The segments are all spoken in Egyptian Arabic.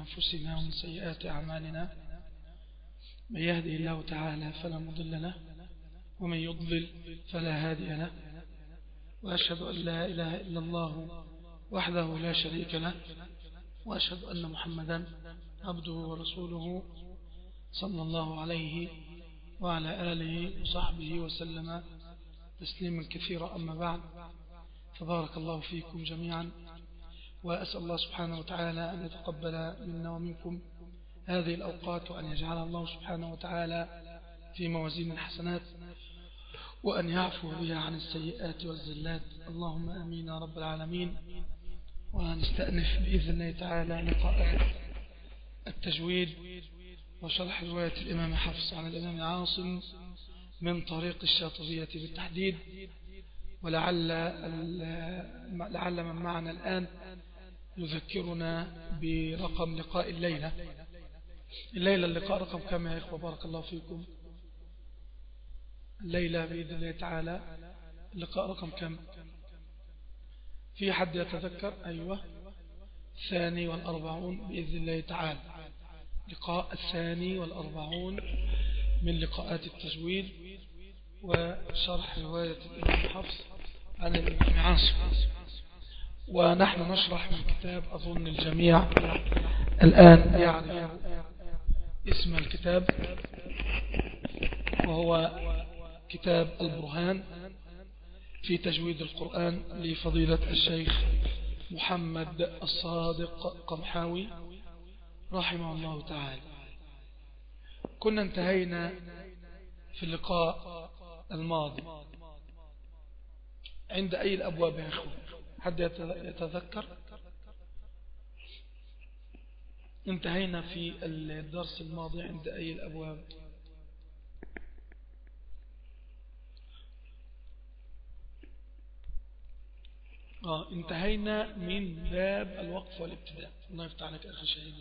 أنفسنا ومن سيئات أعمالنا من يهدي الله تعالى فلا مضل له ومن يضلل فلا هادي له وأشهد أن لا إله إلا الله وحده لا شريك له وأشهد أن محمدا عبده ورسوله صلى الله عليه وعلى آله وصحبه وسلم تسليما كثيرا أما بعد فبارك الله فيكم جميعا وأسأل الله سبحانه وتعالى أن يتقبل منا ومنكم هذه الأوقات وأن يجعل الله سبحانه وتعالى في موازين الحسنات وأن يعفو بها عن السيئات والزلات اللهم أمين يا رب العالمين ونستأنف بإذن الله تعالى لقاءات التجويد وشرح رواية الإمام حفص عن الإمام عاصم من طريق الشاطبية بالتحديد ولعل لعل من معنا الآن يذكرنا برقم لقاء الليلة الليلة اللقاء رقم كم يا إخوة بارك الله فيكم الليلة بإذن الله تعالى اللقاء رقم كم في حد يتذكر أيوة الثاني والأربعون بإذن الله تعالى لقاء الثاني والأربعون من لقاءات التجويد وشرح رواية الإمام حفص عن الإمام عاصم ونحن نشرح من كتاب أظن الجميع الآن يعرف اسم الكتاب وهو كتاب البرهان في تجويد القرآن لفضيلة الشيخ محمد الصادق قمحاوي رحمه الله تعالى كنا انتهينا في اللقاء الماضي عند أي الأبواب يا أخوة حد يتذكر انتهينا في الدرس الماضي عند أي الأبواب آه انتهينا من باب الوقف والابتداء الله يفتح عليك أخي شهيد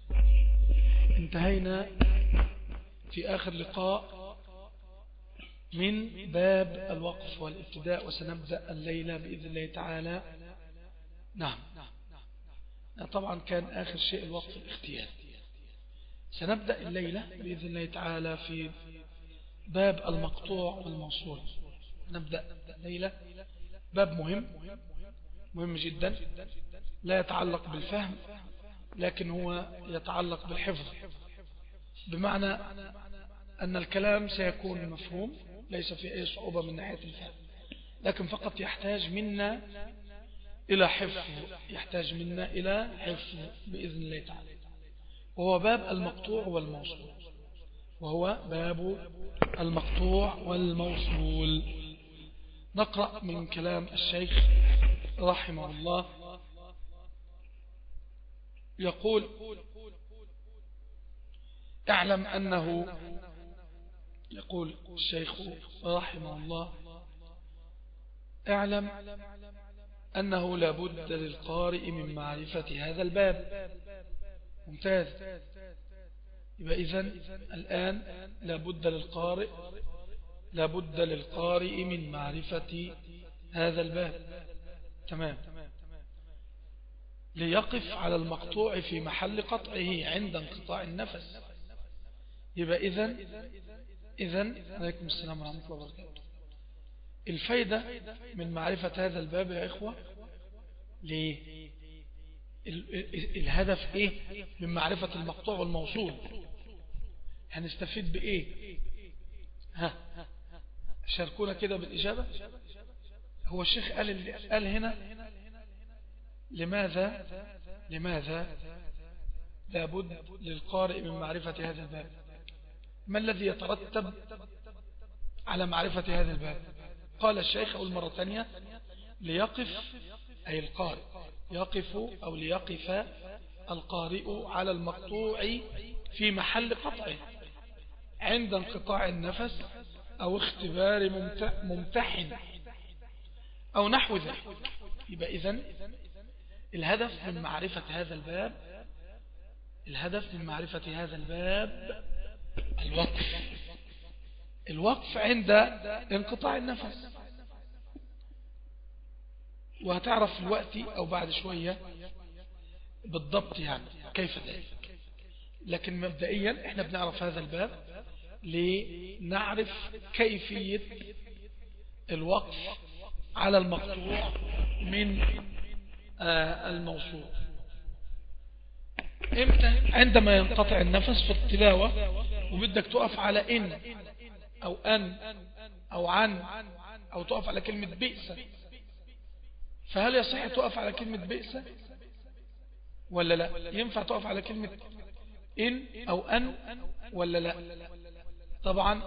انتهينا في آخر لقاء من باب الوقف والابتداء وسنبدأ الليلة بإذن الله تعالى نعم طبعا كان آخر شيء الوقف الاختيار سنبدأ الليلة بإذن الله تعالى في باب المقطوع والموصول نبدأ الليلة باب مهم مهم جدا لا يتعلق بالفهم لكن هو يتعلق بالحفظ بمعنى أن الكلام سيكون مفهوم ليس في أي صعوبة من ناحية الفهم لكن فقط يحتاج منا إلى حفظ يحتاج منا إلى حفظ بإذن الله تعالى وهو باب المقطوع والموصول وهو باب المقطوع والموصول نقرأ من كلام الشيخ رحمه الله يقول اعلم أنه يقول الشيخ رحمه الله اعلم أنه لابد للقارئ من معرفة هذا الباب ممتاز يبقى إذن الآن لابد للقارئ لابد للقارئ من معرفة هذا الباب تمام ليقف على المقطوع في محل قطعه عند انقطاع النفس يبقى إذن إذن عليكم السلام ورحمة الله وبركاته الفايدة من معرفة هذا الباب يا إخوة ليه الهدف إيه من معرفة المقطوع والموصول هنستفيد بإيه ها شاركونا كده بالإجابة هو الشيخ قال, قال هنا لماذا لماذا لابد للقارئ من معرفة هذا الباب ما الذي يترتب على معرفة هذا الباب قال الشيخ أول مرة ثانية ليقف أي القارئ يقف أو ليقف القارئ على المقطوع في محل قطعه عند انقطاع النفس أو اختبار ممتحن أو نحو ذلك يبقى إذن الهدف من معرفة هذا الباب الهدف من معرفة هذا الباب الوقف الوقف عند انقطاع النفس وهتعرف الوقت أو بعد شوية بالضبط يعني كيف ذلك لكن مبدئيا احنا بنعرف هذا الباب لنعرف كيفية الوقف على المقطوع من آه، الموصول امتى عندما ينقطع النفس في التلاوة وبدك تقف على ان او ان او عن او تقف على كلمة بئس فهل يصح تقف على كلمة بئس ولا لا ينفع تقف على كلمة إن أو أن ولا لا طبعا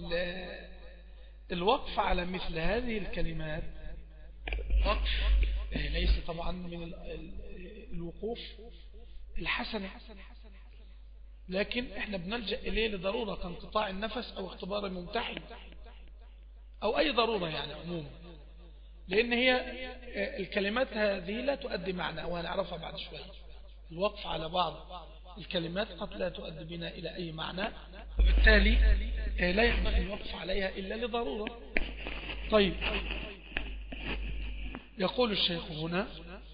الوقف على مثل هذه الكلمات وقف ليس طبعا من الوقوف الحسن لكن احنا بنلجأ إليه لضرورة كانقطاع النفس أو اختبار الممتحن أو أي ضرورة يعني عموما لأن هي الكلمات هذه لا تؤدي معنى وهنعرفها بعد شوية الوقف على بعض الكلمات قد لا تؤدي بنا إلى أي معنى وبالتالي لا ينبغي الوقف عليها إلا لضرورة طيب يقول الشيخ هنا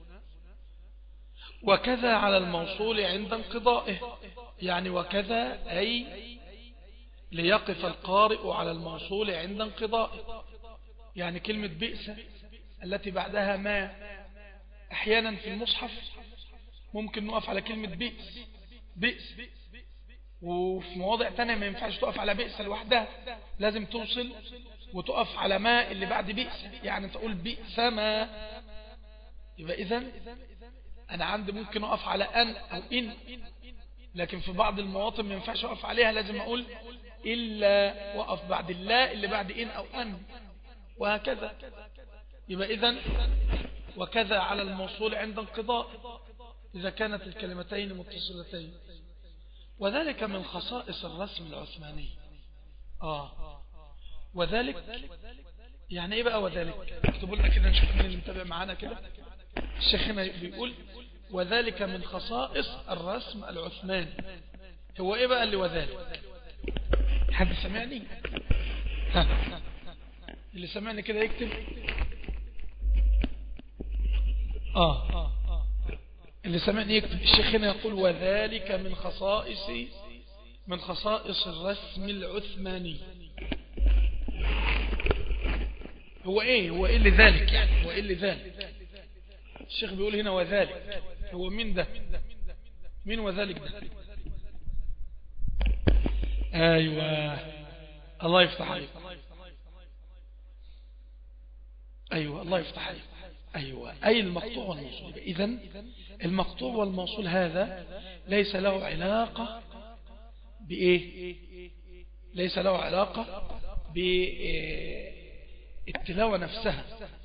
وكذا على الموصول عند انقضائه يعني وكذا أي ليقف القارئ على الموصول عند انقضائه يعني كلمة بئس التي بعدها ما أحيانا في المصحف ممكن نقف على كلمة بئس بئس وفي مواضع تانية ما ينفعش تقف على بئس لوحدها لازم توصل وتقف على ما اللي بعد بئس يعني تقول بئس ما يبقى إذن أنا عندي ممكن أقف على أن أو إن لكن في بعض المواطن ما ينفعش أقف عليها لازم أقول إلا وقف بعد الله اللي بعد إن أو أن وهكذا يبقى إذن وكذا على الموصول عند انقضاء إذا كانت الكلمتين متصلتين وذلك من خصائص الرسم العثماني آه وذلك يعني ايه بقى وذلك اكتبوا لنا كده نشوف مين اللي متابع معانا كده الشيخ هنا بيقول وذلك من خصائص الرسم العثماني هو ايه بقى اللي وذلك حد سمعني ها اللي سمعني كده يكتب آه اللي سمعني يكتب الشيخ هنا يقول وذلك من خصائص من خصائص الرسم العثماني هو ايه هو ايه اللي ذلك يعني هو ايه اللي ذلك الشيخ بيقول هنا وذلك هو مين ده مين وذلك ده ايوه الله يفتح عليك ايوه الله يفتح عليك أيوة أي المقطوع والموصول إذا المقطوع والموصول هذا ليس له علاقة بإيه ليس له علاقة بالتلاوة نفسها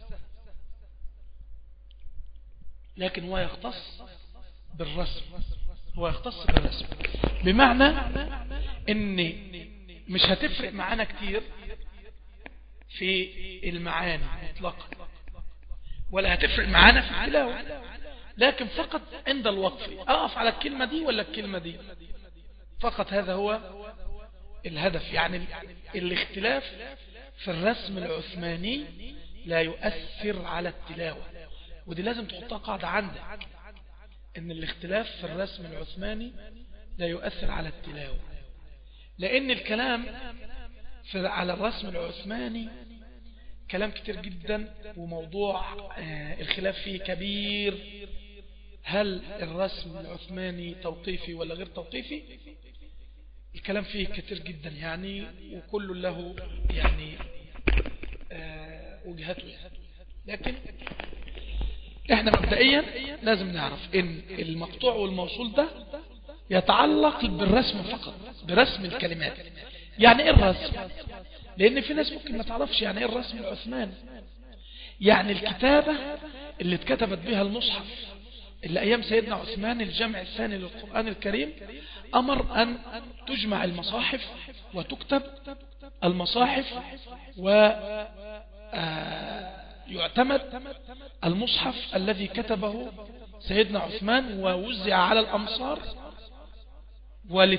لكن هو يختص بالرسم هو يختص بالرسم بمعنى ان مش هتفرق معانا كتير في المعاني مطلقا ولا هتفرق معانا في التلاوة لكن فقط عند الوقف أقف على الكلمة دي ولا الكلمة دي فقط هذا هو الهدف يعني الاختلاف في الرسم العثماني لا يؤثر على التلاوة ودي لازم تحطها قاعدة عندك ان الاختلاف في الرسم العثماني لا يؤثر على التلاوة لان الكلام في على الرسم العثماني كلام كتير جدا وموضوع آه، الخلاف فيه كبير هل الرسم العثماني توقيفي ولا غير توقيفي الكلام فيه كتير جدا يعني وكل له يعني آه، وجهته يعني لكن احنا مبدئيا لازم نعرف ان المقطوع والموصول ده يتعلق بالرسم فقط برسم الكلمات يعني ايه الرسم لان في ناس ممكن ما تعرفش يعني ايه الرسم العثماني يعني الكتابة اللي اتكتبت بها المصحف اللي ايام سيدنا عثمان الجمع الثاني للقرآن الكريم امر ان تجمع المصاحف وتكتب المصاحف و آه، يعتمد المصحف الذي كتبه سيدنا عثمان ووزع على الأمصار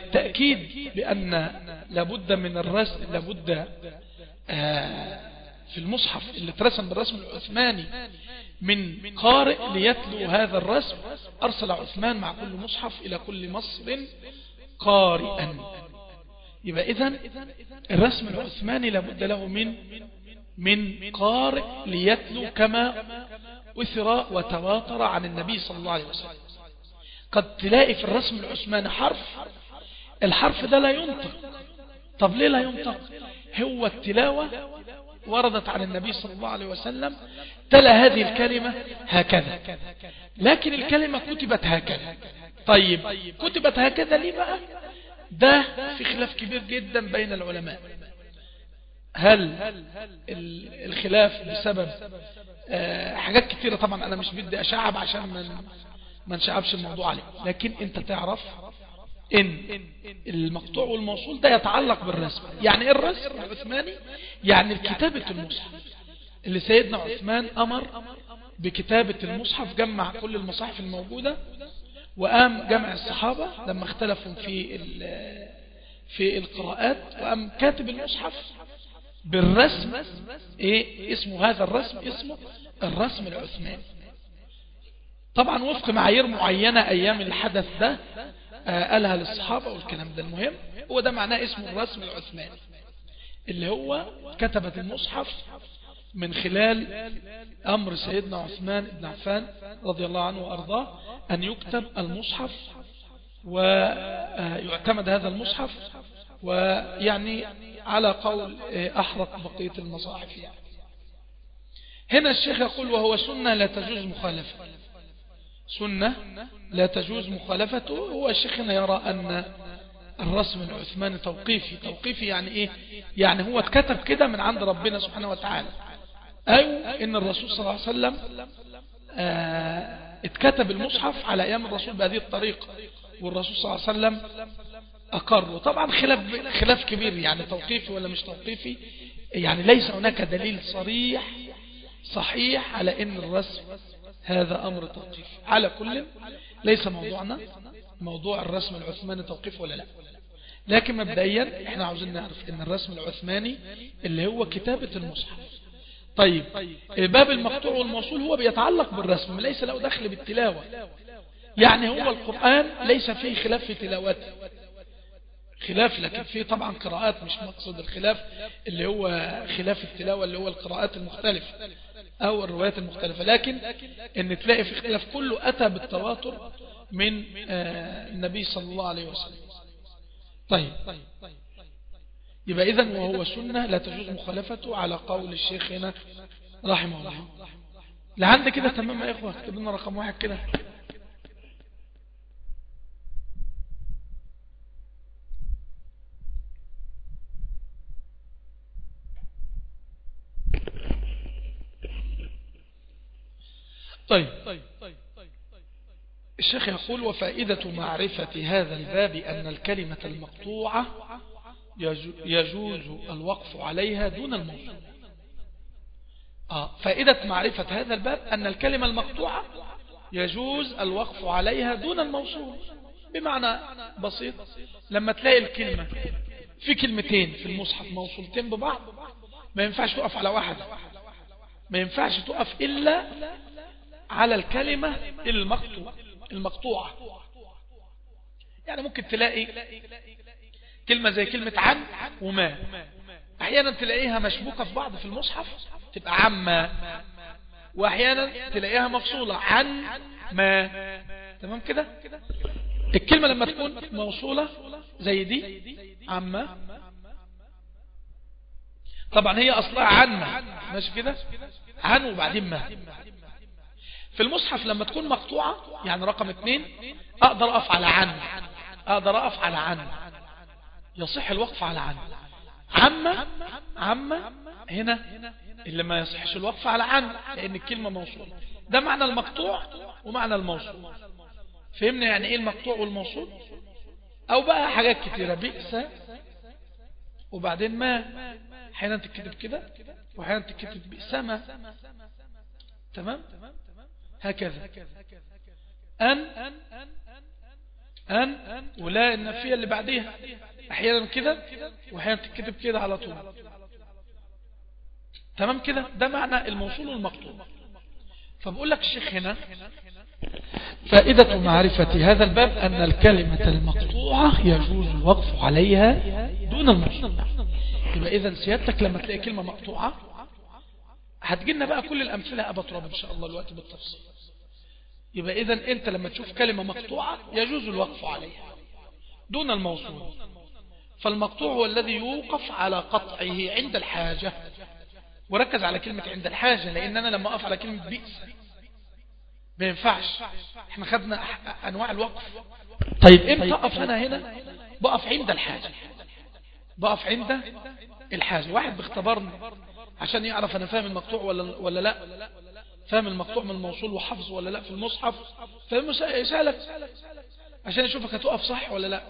وللتأكيد بأن لابد من الرسم لابد آه، في المصحف اللي اترسم بالرسم العثماني من قارئ ليتلو هذا الرسم أرسل عثمان مع كل مصحف إلى كل مصر قارئا يبقى إذن الرسم العثماني لابد له من من قارئ ليتلو كما أثر وتواتر عن النبي صلى الله عليه وسلم قد تلاقي في الرسم العثماني حرف الحرف ده لا ينطق طب ليه لا ينطق هو التلاوة وردت عن النبي صلى الله عليه وسلم تلا هذه الكلمة هكذا لكن الكلمة كتبت هكذا طيب كتبت هكذا ليه بقى ده في خلاف كبير جدا بين العلماء هل الخلاف بسبب آه، حاجات كثيرة طبعا أنا مش بدي أشعب عشان من ما نشعبش الموضوع عليه لكن أنت تعرف إن المقطوع والموصول ده يتعلق بالرسم يعني إيه الرسم العثماني يعني الكتابة المصحف اللي سيدنا عثمان أمر بكتابة المصحف جمع كل المصاحف الموجودة وقام جمع الصحابة لما اختلفوا في في القراءات وقام كاتب المصحف بالرسم ايه اسمه هذا الرسم اسمه الرسم العثماني طبعا وفق معايير معينة ايام الحدث ده آه قالها للصحابة والكلام ده المهم هو ده معناه اسمه الرسم العثماني اللي هو كتبت المصحف من خلال أمر سيدنا عثمان بن عفان رضي الله عنه وأرضاه أن يكتب المصحف ويعتمد هذا المصحف ويعني على قول أحرق بقية المصاحف يعني هنا الشيخ يقول وهو سنة لا تجوز مخالفة سنة لا تجوز مخالفته هو الشيخ هنا يرى أن الرسم العثماني توقيفي توقيفي يعني إيه يعني هو اتكتب كده من عند ربنا سبحانه وتعالى أو إن الرسول صلى الله عليه وسلم آه اتكتب المصحف على أيام الرسول بهذه الطريقة والرسول صلى الله عليه وسلم أقر وطبعا خلاف, خلاف كبير يعني توقيفي ولا مش توقيفي يعني ليس هناك دليل صريح صحيح على ان الرسم هذا امر توقيفي على كل ليس موضوعنا موضوع الرسم العثماني توقيف ولا لا لكن مبدئيا احنا عاوزين نعرف ان الرسم العثماني اللي هو كتابة المصحف طيب باب المقطوع والموصول هو بيتعلق بالرسم ليس له دخل بالتلاوة يعني هو القرآن ليس فيه خلاف في تلاوته خلاف لكن في طبعا قراءات مش مقصد الخلاف اللي هو خلاف التلاوة اللي هو القراءات المختلفة او الروايات المختلفة لكن ان تلاقي في اختلاف كله اتى بالتواتر من النبي صلى الله عليه وسلم طيب يبقى اذا وهو سنة لا تجوز مخالفته على قول الشيخ هنا رحمه الله لعند كده تمام يا اخوة اكتب لنا رقم واحد كده طيب الشيخ يقول وفائدة معرفة هذا الباب أن الكلمة المقطوعة يجوز الوقف عليها دون الموصول آه فائدة معرفة هذا الباب أن الكلمة المقطوعة يجوز الوقف عليها دون الموصول بمعنى بسيط لما تلاقي الكلمة في كلمتين في المصحف موصولتين ببعض ما ينفعش تقف على واحدة ما ينفعش تقف إلا على الكلمة المقطوع المقطوعة يعني ممكن تلاقي كلمة زي كلمة عن وما احيانا تلاقيها مشبوكة في بعض في المصحف تبقى عما واحيانا تلاقيها مفصولة عن ما تمام كده الكلمة لما تكون موصولة زي دي عما طبعا هي اصلها عن ما ماشي كده عن وبعدين ما في المصحف لما تكون مقطوعة يعني رقم اثنين اقدر اقف على عن اقدر اقف على عن يصح الوقف على عن عما عما هنا اللي ما يصحش الوقف على عن لان الكلمة موصول ده معنى المقطوع ومعنى الموصول فهمنا يعني ايه المقطوع والموصول او بقى حاجات كتيرة بئس وبعدين ما احيانا تكتب كده واحيانا تكتب بئس ما تمام هكذا أن أن ولا النفية اللي بعديها أحيانا كده وأحيانا تكتب كده على طول تمام كده ده معنى الموصول والمقطوع فبقول لك الشيخ هنا فائدة معرفة هذا الباب أن الكلمة المقطوعة يجوز الوقف عليها دون الموصول يبقى إذا سيادتك لما تلاقي كلمة مقطوعة هتجينا بقى كل الأمثلة أبا تراب إن شاء الله الوقت بالتفصيل يبقى إذا أنت لما تشوف كلمة مقطوعة يجوز الوقف عليها دون الموصول فالمقطوع هو الذي يوقف على قطعه عند الحاجة وركز على كلمة عند الحاجة لأن أنا لما أقف على كلمة بئس ما ينفعش احنا خدنا أنواع الوقف طيب امتى أقف أنا هنا بقف عند الحاجة بقف عند الحاجة واحد بيختبرني عشان يعرف أنا فاهم المقطوع ولا, ولا لا فاهم المقطوع من الموصول وحفظ ولا لا في المصحف فيسألك عشان يشوفك هتقف صح ولا لا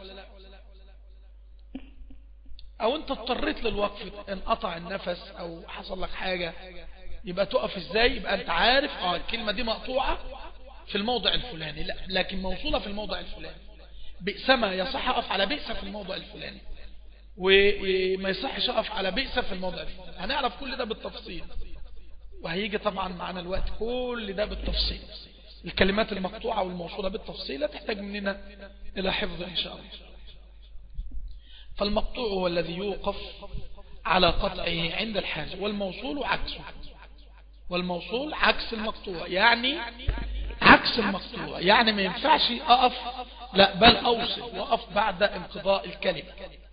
او انت اضطريت للوقف انقطع النفس او حصل لك حاجة يبقى تقف ازاي يبقى انت عارف اه الكلمة دي مقطوعة في الموضع الفلاني لا لكن موصولة في الموضع الفلاني بئسما يصح اقف على بئس في الموضع الفلاني وما يصحش اقف على بئس في الموضع الفلاني هنعرف كل ده بالتفصيل وهيجي طبعا معنا الوقت كل ده بالتفصيل الكلمات المقطوعة والموصولة بالتفصيل تحتاج مننا الى حفظ ان شاء الله فالمقطوع هو الذي يوقف على قطعه عند الحاجة والموصول عكسه والموصول عكس المقطوع يعني عكس المقطوع يعني ما ينفعش أقف لا بل أوصل وأقف بعد انقضاء الكلمة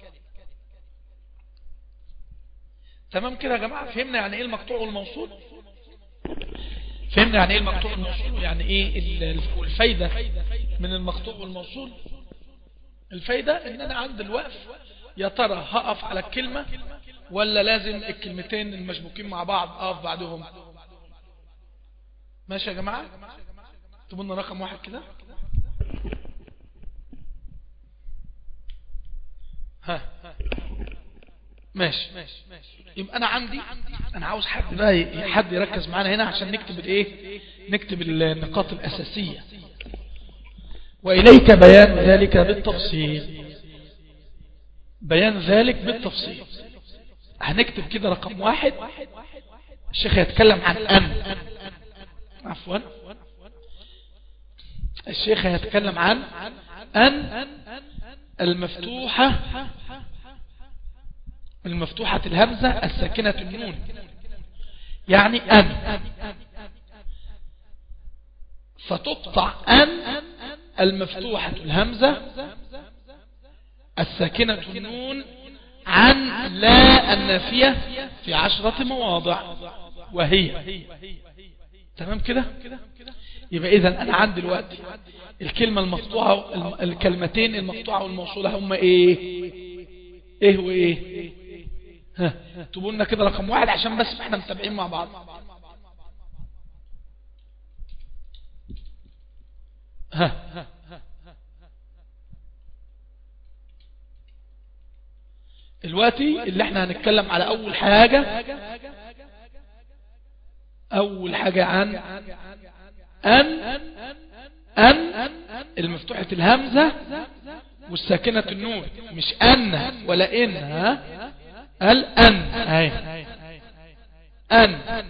تمام كده يا جماعة فهمنا يعني ايه المقطوع والموصول فهمنا يعني ايه المقطوع والموصول يعني ايه الفايدة من المقطوع والموصول الفايدة ان انا عند الوقف يا ترى هقف على الكلمة ولا لازم الكلمتين المشبوكين مع بعض اقف بعدهم ماشي يا جماعة تبونا رقم واحد كده ها ماشي يبقى انا عندي انا عاوز حد بقى حد يركز معانا هنا عشان نكتب الايه نكتب النقاط الاساسية وإليك بيان ذلك بالتفصيل بيان ذلك بالتفصيل هنكتب كده رقم واحد الشيخ يتكلم عن أن عفوا الشيخ يتكلم عن أن المفتوحة المفتوحة الهمزة الساكنة النون يعني أن فتقطع أن المفتوحة الهمزة الساكنة النون عن لا النافية في عشرة مواضع وهي تمام كده يبقى إذا أنا عندي دلوقتي الكلمة المقطوعة الكلمتين المقطوعة والموصولة هم إيه إيه وإيه ها تقولنا كده رقم واحد عشان بس احنا متابعين مع بعض ها الوقتي اللي احنا هنتكلم على اول حاجة اول حاجة عن ان ان المفتوحة الهمزة والساكنة النون مش ان ولا ان ها قال ان اهي ان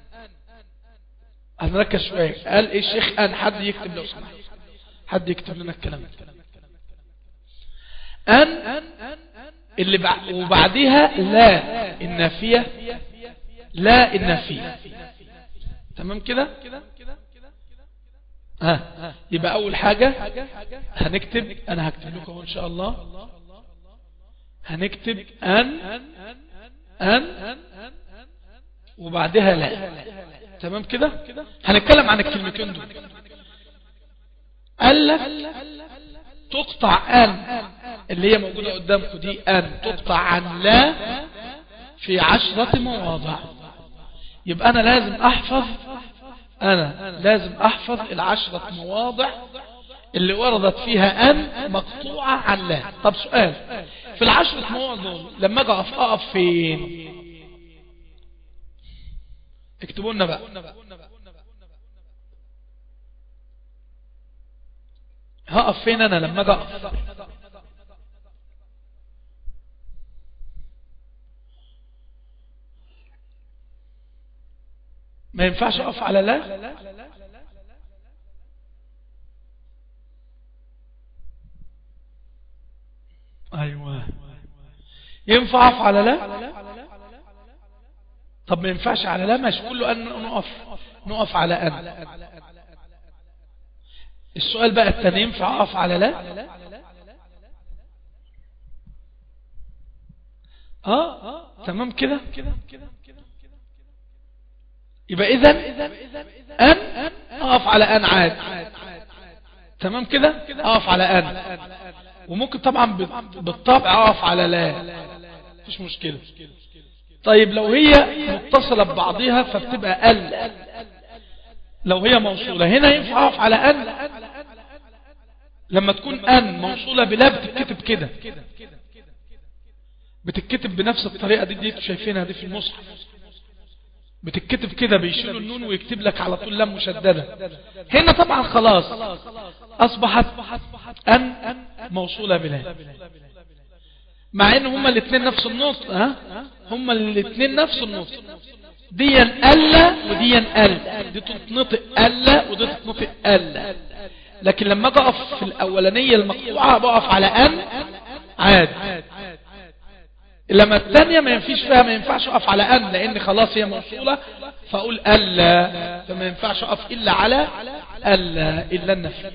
هنركز شوية قال ايه الشيخ ان حد يكتب لو سمحت حد يكتب لنا الكلام ان اللي بع... وبعدها لا النافية لا النافية تمام كده ها يبقى اول حاجة هنكتب انا هكتب لكم ان شاء الله هنكتب ان ان وبعدها لا تمام كده هنتكلم عن الكلمتين دول قال لك تقطع ان اللي هي موجودة قدامكم دي ان تقطع عن لا في عشرة مواضع يبقى انا لازم احفظ انا لازم احفظ العشرة مواضع اللي وردت فيها ان مقطوعة عن لا طب سؤال في العشرة مواضع لما اجي اقف اقف فين اكتبوا لنا بقى هقف فين انا لما اجي اقف ما ينفعش اقف على لا ايوه ينفع اقف على لا طب ما ينفعش على لا مش كله ان نقف نقف على ان السؤال بقى التاني ينفع اقف على لا اه تمام كده يبقى اذا ان اقف على ان عاد تمام كده اقف على ان وممكن طبعا بالطبع اقف على لا مفيش مشكلة طيب لو هي متصلة ببعضها فبتبقى ال لو هي موصولة هنا ينفع اقف على ان لما تكون ان موصولة بلا بتتكتب كده بتتكتب بنفس الطريقة دي دي شايفينها دي في المصحف بتتكتب كده بيشيلوا النون ويكتب لك على طول لام مشددة هنا طبعا خلاص أصبحت أن موصولة بلا مع ان هما الاثنين نفس النطق ها هما الاثنين نفس النطق دي ألا ودي أل دي تتنطق ألا ودي تتنطق ألا لكن لما اجي اقف في الاولانية المقطوعة بقف على أن عاد لما الثانية ما ينفيش فيها ما ينفعش اقف على أن لان خلاص هي موصولة فاقول ألا فما ينفعش اقف الا على ألا الا النفي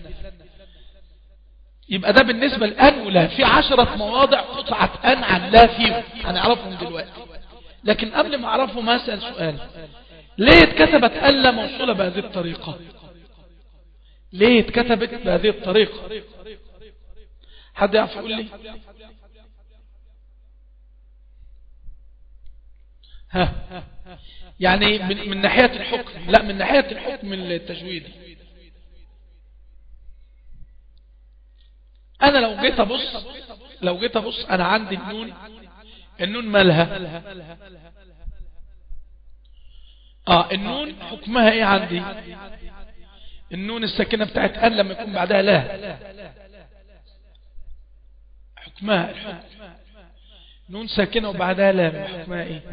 يبقى ده بالنسبة لأن ولا في عشرة مواضع قطعت أن عن لا فيهم هنعرفهم دلوقتي لكن قبل ما أعرفهم أسأل سؤال ليه اتكتبت ألا موصولة بهذه الطريقة ليه اتكتبت بهذه الطريقة حد يعرف يقول لي ها يعني من, من ناحية الحكم لا من ناحية الحكم التجويدي انا لو جيت ابص لو جيت ابص انا عندي النون النون مالها اه النون حكمها ايه عندي النون الساكنة بتاعت ان لما يكون بعدها لا حكمها الحكم نون ساكنة وبعدها لا حكمها ايه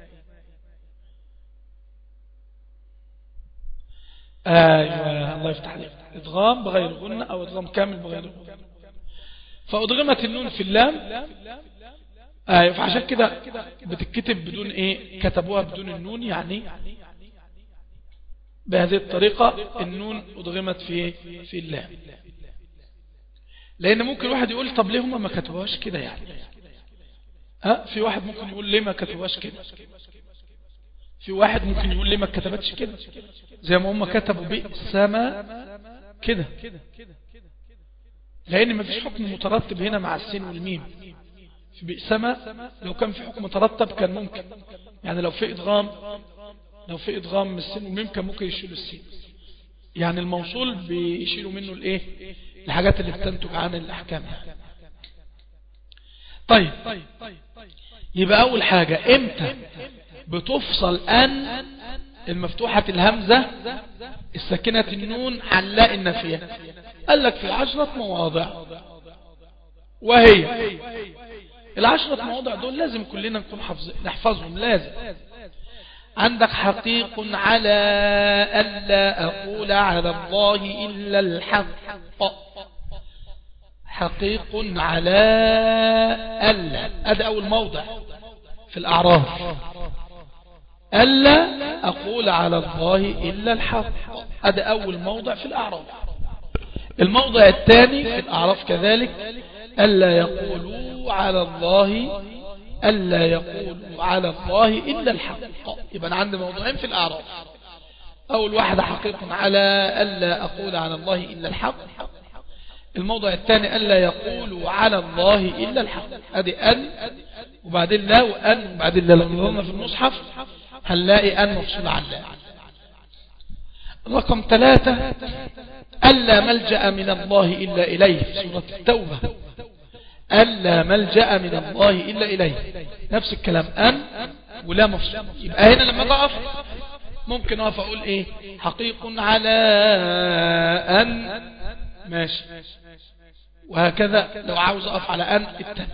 ايوه الله يفتح عليك ادغام بغير غنة او ادغام كامل بغير غنة فأدغمت النون في اللام آه فعشان كده بتتكتب بدون ايه كتبوها بدون النون يعني بهذه الطريقة النون أدغمت في في اللام لأن ممكن واحد يقول طب ليه هم ما كتبوهاش كده يعني ها في واحد ممكن يقول ليه ما كتبوهاش كده في واحد ممكن يقول ليه ما كتبتش كده زي ما هم كتبوا بئس ما كده لأن ما فيش حكم مترتب هنا مع السين والميم في بئسما لو كان في حكم مترتب كان ممكن يعني لو في إدغام لو في إدغام من السين والميم كان ممكن يشيلوا السين يعني الموصول بيشيلوا منه الايه الحاجات اللي بتنتج عن الأحكام طيب يبقى أول حاجة امتى بتفصل أن المفتوحة الهمزة الساكنة النون عن لا النفية قال لك في عشرة مواضع وهي العشرة مواضع دول لازم كلنا نكون حفظ نحفظهم لازم عندك حقيق على ألا أقول على الله إلا الحق حقيق على ألا هذا أول موضع في الأعراف ألا أقول على الله إلا الحق هذا أول موضع في الأعراف الموضع الثاني في الأعراف كذلك ألا يقولوا على الله ألا يقولوا على الله إلا الحق يبقى عندي موضوعين في الأعراف أول واحد حقيق على ألا أقول على الله إلا الحق الموضع الثاني ألا يقولوا على الله إلا الحق هذه أن وبعدين لا وأن وبعدين لا لو نظرنا في المصحف هنلاقي أن مفصول عن لا رقم ثلاثة ألا ملجأ من الله إلا إليه في سورة التوبة ألا ملجأ من الله إلا إليه نفس الكلام أن ولا مفصول يبقى هنا لما ضعف ممكن أقف أقول إيه حقيق على أن ماشي وهكذا لو عاوز أقف على أن التاني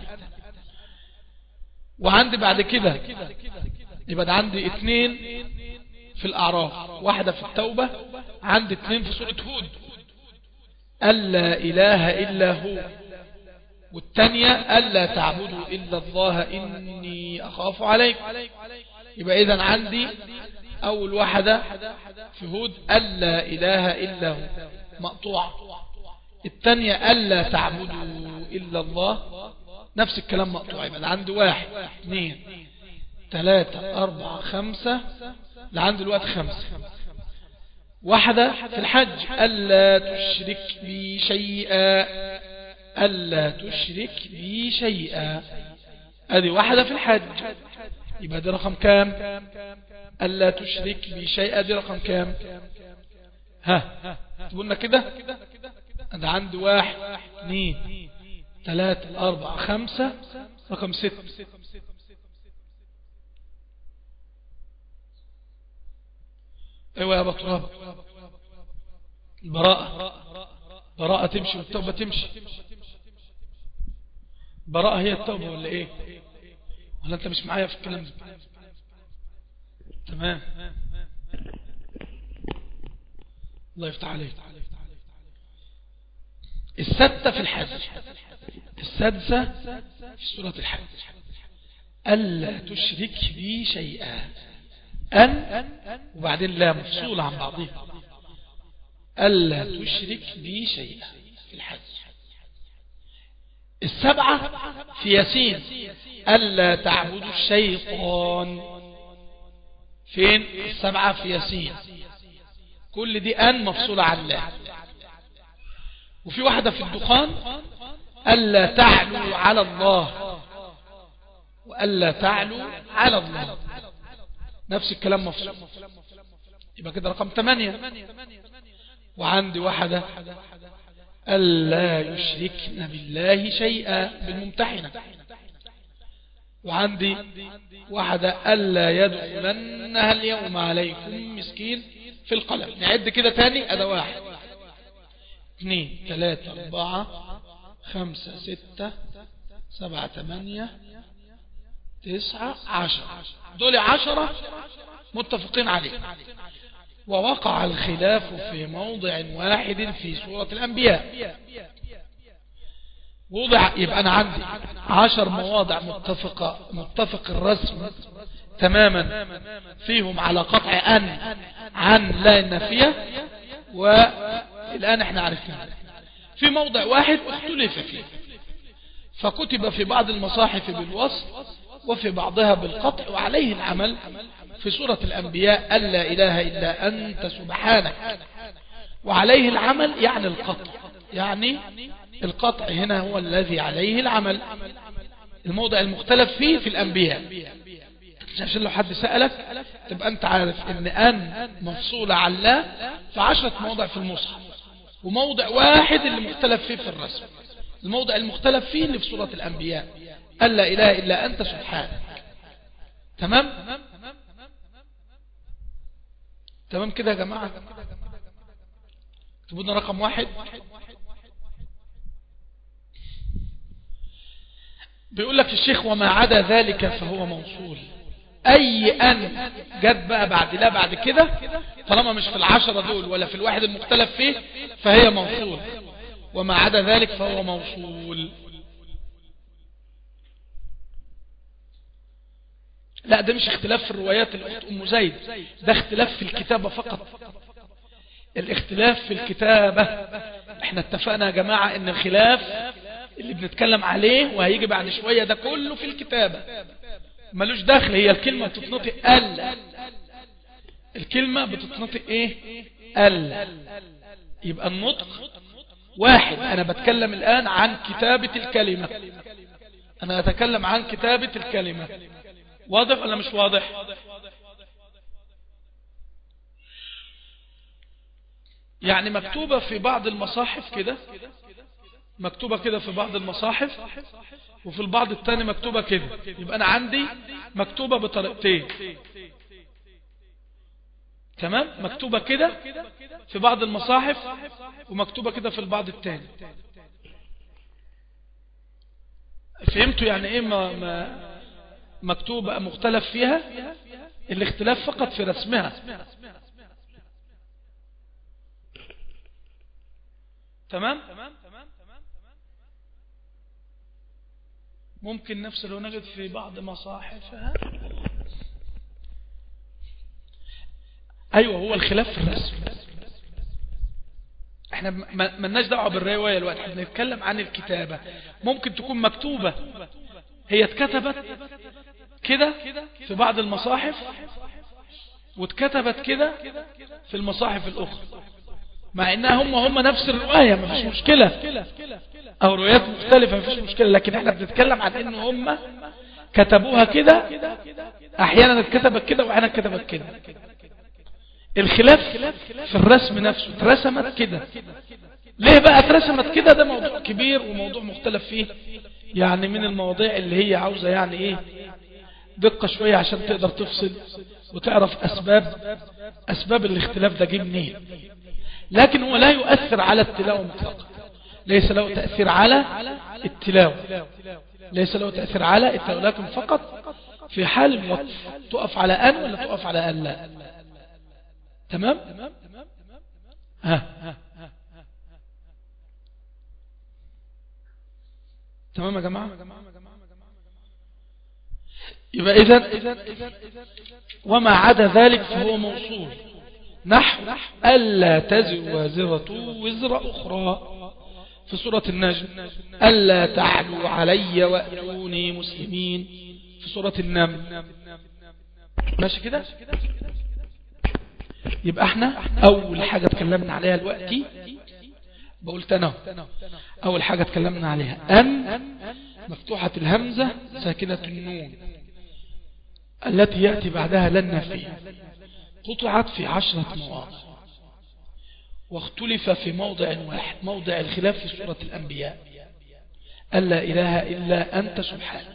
وعندي بعد كده يبقى عندي اثنين في الأعراف واحدة في التوبة عندي اثنين في سورة هود ألا إله إلا هو والثانية ألا تعبدوا إلا الله إني أخاف عليك يبقى إذن عندي أول واحدة في هود ألا إله إلا هو مقطوعة الثانية ألا تعبدوا إلا الله نفس الكلام مقطوع يبقى عندي واحد اثنين ثلاثة أربعة خمسة لعند الوقت خمسة واحدة في الحج ألا تشرك بي شيئا ألا تشرك بي شيئا هذه واحدة في الحج يبقى دي رقم كام ألا تشرك بي شيئا دي رقم كام ها تقولنا كده أنا عندي واحد اثنين ثلاثة أربعة خمسة رقم ست ايوه يا بطراب البراءة براءة تمشي والتوبة تمشي براءة هي التوبة ولا ايه ولا انت مش معايا في الكلام ده تمام الله يفتح عليك الستة في الحج السادسة في سورة الحج ألا تشرك بي شيئا أن وبعدين لا مفصولة عن بعضها ألا تشرك بي شيئا في الحج السبعة في ياسين ألا تعبدوا الشيطان فين السبعة في ياسين كل دي أن مفصولة عن لا وفي واحدة في الدخان ألا تعلوا على الله وألا تعلوا على الله نفس الكلام مفصول يبقى كده رقم ثمانية وعندي واحدة ألا يشركن بالله شيئا بالممتحنة وعندي واحدة ألا يدخلنها اليوم عليكم مسكين في القلم نعد كده تاني أدا واحد اثنين ثلاثة أربعة خمسة ستة سبعة ثمانية تسعة عشرة دول عشرة متفقين عليه ووقع الخلاف في موضع واحد في سورة الأنبياء وضع يبقى أنا عندي عشر مواضع متفقة متفق الرسم تماما فيهم على قطع أن عن لا النفية والآن احنا عرفنا في موضع واحد اختلف فيه فكتب في بعض المصاحف بالوصف وفي بعضها بالقطع وعليه العمل في سورة الأنبياء ألا إله إلا أنت سبحانك وعليه العمل يعني القطع يعني القطع هنا هو الذي عليه العمل الموضع المختلف فيه في الأنبياء عشان لو حد سألك تبقى أنت عارف أن أن مفصولة عن لا في عشرة مواضع في المصحف وموضع واحد اللي مختلف فيه في الرسم الموضع المختلف فيه اللي في سورة الأنبياء ألا إله إلا أنت سبحانك تمام تمام كده يا جماعة تبودنا رقم واحد بيقول لك الشيخ وما عدا ذلك فهو موصول اي ان جت بقى بعد لا بعد كده طالما مش في العشرة دول ولا في الواحد المختلف فيه فهي موصول وما عدا ذلك فهو موصول لا ده مش اختلاف في الروايات الأخت أم زيد ده اختلاف في الكتابة فقط الاختلاف في الكتابة احنا اتفقنا يا جماعة ان الخلاف اللي بنتكلم عليه وهيجي بعد شوية ده كله في الكتابة ملوش دخل هي الكلمة بتتنطق ال الكلمة بتتنطق ايه ال يبقى النطق واحد انا بتكلم الان عن كتابة الكلمة انا اتكلم عن كتابة الكلمة واضح ولا مش واضح يعني مكتوبة في بعض المصاحف كده مكتوبة كده في بعض المصاحف وفي البعض الثاني مكتوبة كده يبقى أنا عندي مكتوبة بطريقتين تمام مكتوبة كده في بعض المصاحف ومكتوبة كده في البعض الثاني فهمتوا يعني ايه ما, ما مكتوبة مختلف فيها الاختلاف فقط في رسمها تمام ممكن نفس لو نجد في بعض مصاحفها ايوه هو الخلاف في الرسم احنا ملناش دعوه بالروايه الوقت احنا بنتكلم عن الكتابه ممكن تكون مكتوبه هي اتكتبت كده في بعض المصاحف واتكتبت كده في المصاحف الاخرى مع انها هم هم نفس الروايه ما فيش مشكله او روايات مختلفه ما فيش مشكله لكن احنا بنتكلم عن ان هم كتبوها كده احيانا اتكتبت كده واحيانا اتكتبت كده الخلاف في الرسم نفسه اترسمت كده ليه بقى اترسمت كده ده موضوع كبير وموضوع مختلف فيه يعني من المواضيع اللي هي عاوزة يعني ايه دقة شوية عشان تقدر تفصل وتعرف اسباب اسباب الاختلاف ده جه منين لكن هو لا يؤثر على التلاوة مطلقا ليس له تأثير على التلاوة ليس له تأثير على التلاوة لكن فقط في حال الوقف تقف على أن ولا تقف على أن لا تمام ها تمام يا جماعة يبقى إذن وما عدا ذلك فهو موصول نحو ألا تزر وازرة وزر أخرى في سورة النجم ألا تعلوا علي وأتوني مسلمين في سورة النمل ماشي كده يبقى احنا أول حاجة تكلمنا عليها دلوقتي بقولت أنا أول حاجة تكلمنا عليها أن مفتوحة الهمزة ساكنة النون التي يأتي بعدها لن نفيه قطعت في عشرة مواضع واختلف في موضع واحد موضع الخلاف في سورة الأنبياء ألا إله إلا أنت سبحانك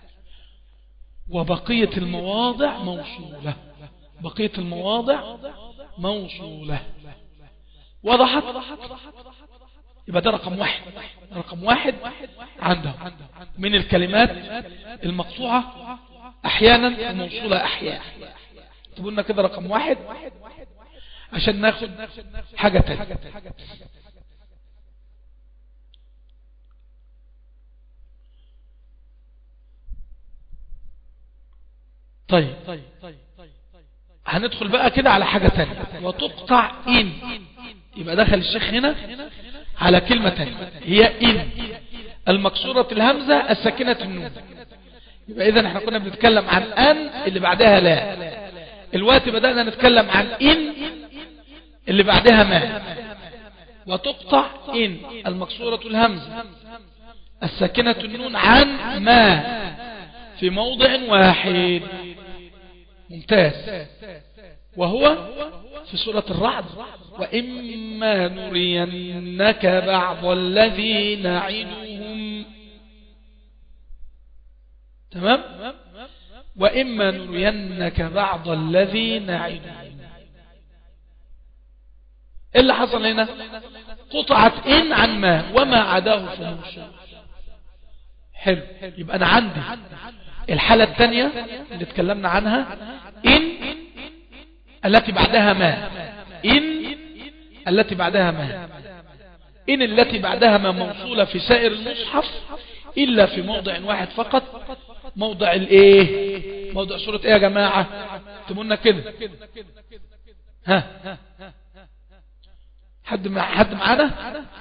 وبقية المواضع موصولة بقية المواضع موصولة وضحت يبقى ده رقم واحد رقم واحد عنده من الكلمات المقطوعة أحيانا وموصولة أحيانا تقولنا كده رقم واحد عشان ناخد حاجة تانية طيب هندخل بقى كده على حاجة تانية وتقطع إن يبقى دخل الشيخ هنا على كلمة تانية هي إن المكسورة الهمزة الساكنة النون يبقى إذا احنا كنا بنتكلم عن أن اللي بعدها لا الوقت بدأنا نتكلم عن إن اللي بعدها ما وتقطع إن المكسورة الهمزة الساكنة النون عن ما في موضع واحد ممتاز وهو في سورة الرعد وإما نرينك بعض الذي نعدهم تمام وإما نرينك بعض الذي نعدهم إيه اللي حصل هنا قطعت إن عن ما وما عداه في منصور حلو يبقى أنا عندي الحالة الثانية اللي اتكلمنا عنها إن التي بعدها ما إن التي بعدها ما إن التي بعدها ما موصولة في سائر المصحف إلا في موضع واحد فقط موضع الايه موضع سورة ايه يا جماعة تمونا كده ها حد مع حد معانا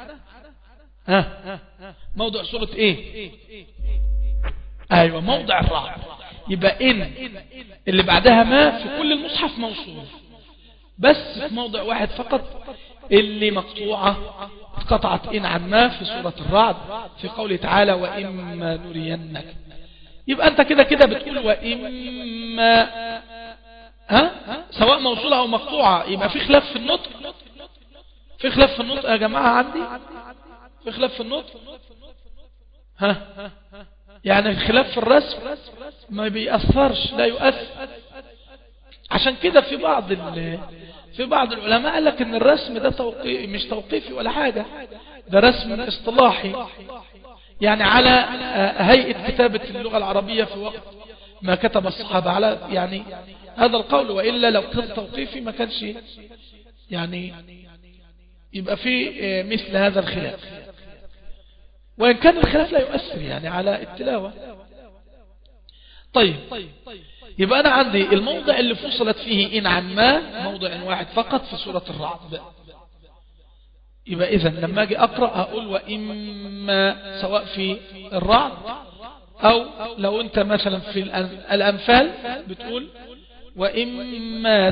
ها موضع سورة ايه ايوه موضع الرعد يبقى ان اللي بعدها ما في كل المصحف موصول بس في موضع واحد فقط اللي مقطوعة قطعت إن عن ما في سورة الرعد في قوله تعالى وإما نرينك يبقى أنت كده كده بتقول وإما ها سواء موصولة أو مقطوعة يبقى في خلاف في النطق في خلاف في النطق يا جماعة عندي في خلاف في النطق ها يعني الخلاف في الرسم ما بيأثرش لا يؤثر عشان كده في بعض في بعض العلماء قال لك ان الرسم ده توقي مش توقيفي ولا حاجة ده رسم اصطلاحي يعني على هيئة كتابة اللغة العربية في وقت ما كتب الصحابة على يعني هذا القول وإلا لو كان توقيفي ما كانش يعني يبقى في مثل هذا الخلاف وإن كان الخلاف لا يؤثر يعني على التلاوة طيب يبقى أنا عندي الموضع اللي فصلت فيه إن عن ما موضع واحد فقط في سورة الرعد يبقى إذا لما أجي أقرأ أقول وإما سواء في الرعد أو لو أنت مثلا في الأنفال بتقول وإما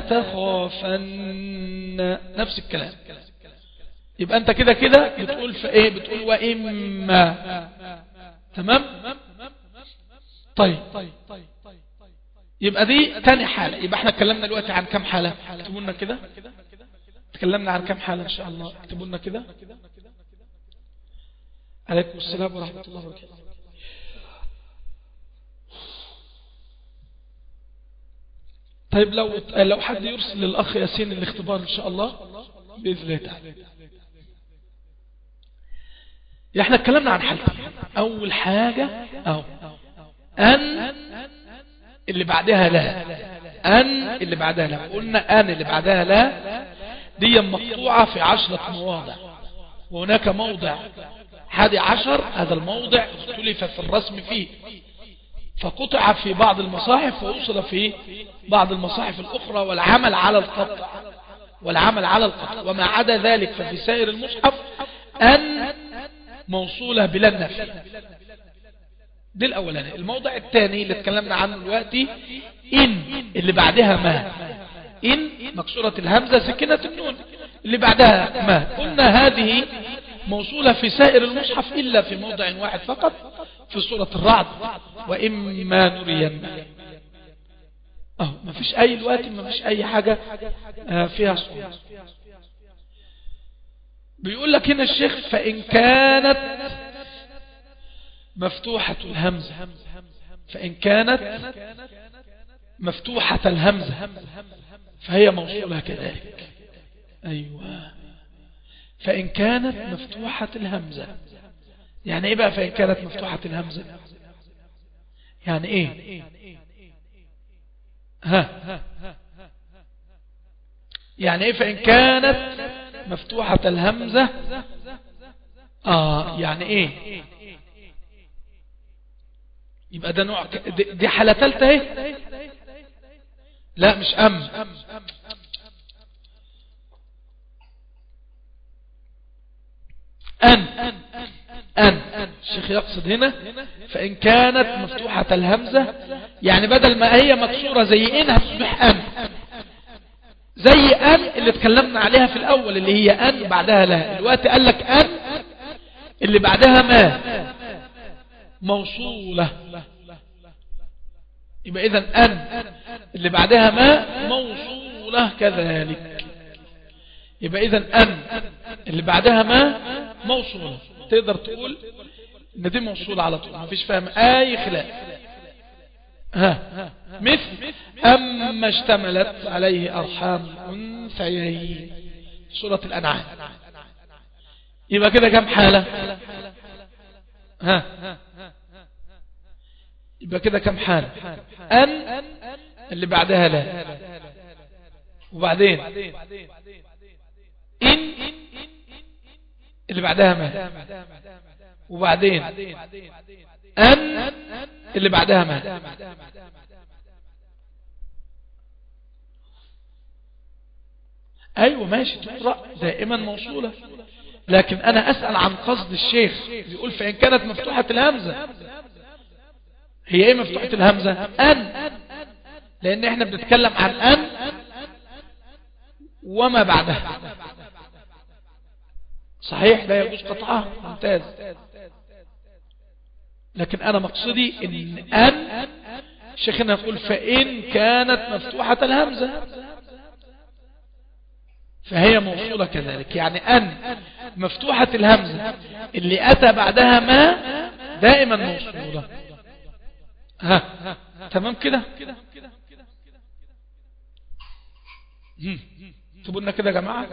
تخافن نفس الكلام يبقى أنت كده كده بتقول في إيه بتقول وإما تمام طيب يبقى دي تاني حالة يبقى احنا اتكلمنا دلوقتي عن كم حالة اكتبوا لنا كده تكلمنا عن كم حالة ان شاء الله اكتبوا لنا كده عليكم السلام ورحمة الله وبركاته طيب لو لو حد يرسل للأخ ياسين الاختبار إن شاء الله بإذن الله تعالى احنا اتكلمنا عن حالتين أول حاجة أو أن اللي بعدها لا أن اللي بعدها لا قلنا أن اللي بعدها لا دي مقطوعة في عشرة مواضع وهناك موضع حادي عشر هذا الموضع اختلف في الرسم فيه فقطع في بعض المصاحف ووصل في بعض المصاحف الأخرى والعمل على القطع والعمل على القطع وما عدا ذلك ففي سائر المصحف أن موصولة بلا النفي دي الأولاني الموضع الثاني اللي اتكلمنا عنه دلوقتي إن اللي بعدها ما إن مكسورة الهمزة سكنة النون اللي بعدها ما قلنا هذه موصولة في سائر المصحف إلا في موضع واحد فقط في سورة الرعد وإما نرين أه ما فيش أي الوقت ما فيش أي حاجة فيها صورة بيقول لك هنا الشيخ فإن كانت مفتوحة الهمزة فإن كانت مفتوحة الهمزة فهي موصولة كذلك أيوة فإن كانت مفتوحة الهمزة يعني إيه بقى فإن كانت مفتوحة الهمزة يعني إيه ها يعني إيه فإن كانت مفتوحة الهمزة آه يعني إيه يبقى ده نوع دي حالة ثالثة ايه لا مش أم أن أن الشيخ يقصد هنا فإن كانت مفتوحة الهمزة يعني بدل ما هي مكسورة زي إن هتصبح أن زي أن اللي اتكلمنا عليها في الأول اللي هي أن بعدها لا الوقت قال لك أن اللي بعدها ما موصولة يبقى إذن أن اللي بعدها ما موصولة كذلك يبقى إذن أن اللي بعدها ما موصولة تقدر تقول ان دي موصولة على طول ما فيش فهم اي خلاف ها مثل اما اشتملت عليه ارحام الانثيين سورة الانعام يبقى كده كم حالة ها يبقى كده كم حالة ان اللي بعدها لا وبعدين ان اللي بعدها ما وبعدين أن اللي بعدها ما أيوة ماشي تقرأ دائما موصولة لكن أنا أسأل عن قصد الشيخ يقول فإن كانت مفتوحة الهمزة هي ايه مفتوحة الهمزة أن لأن احنا بنتكلم عن أن وما بعدها صحيح لا يجوز قطعها ممتاز لكن أنا مقصدي إن أن شيخنا يقول فإن كانت مفتوحة الهمزة فهي موصولة كذلك يعني أن مفتوحة الهمزة اللي أتى بعدها ما دائما موصولة ها تمام كده تبقى كده يا جماعة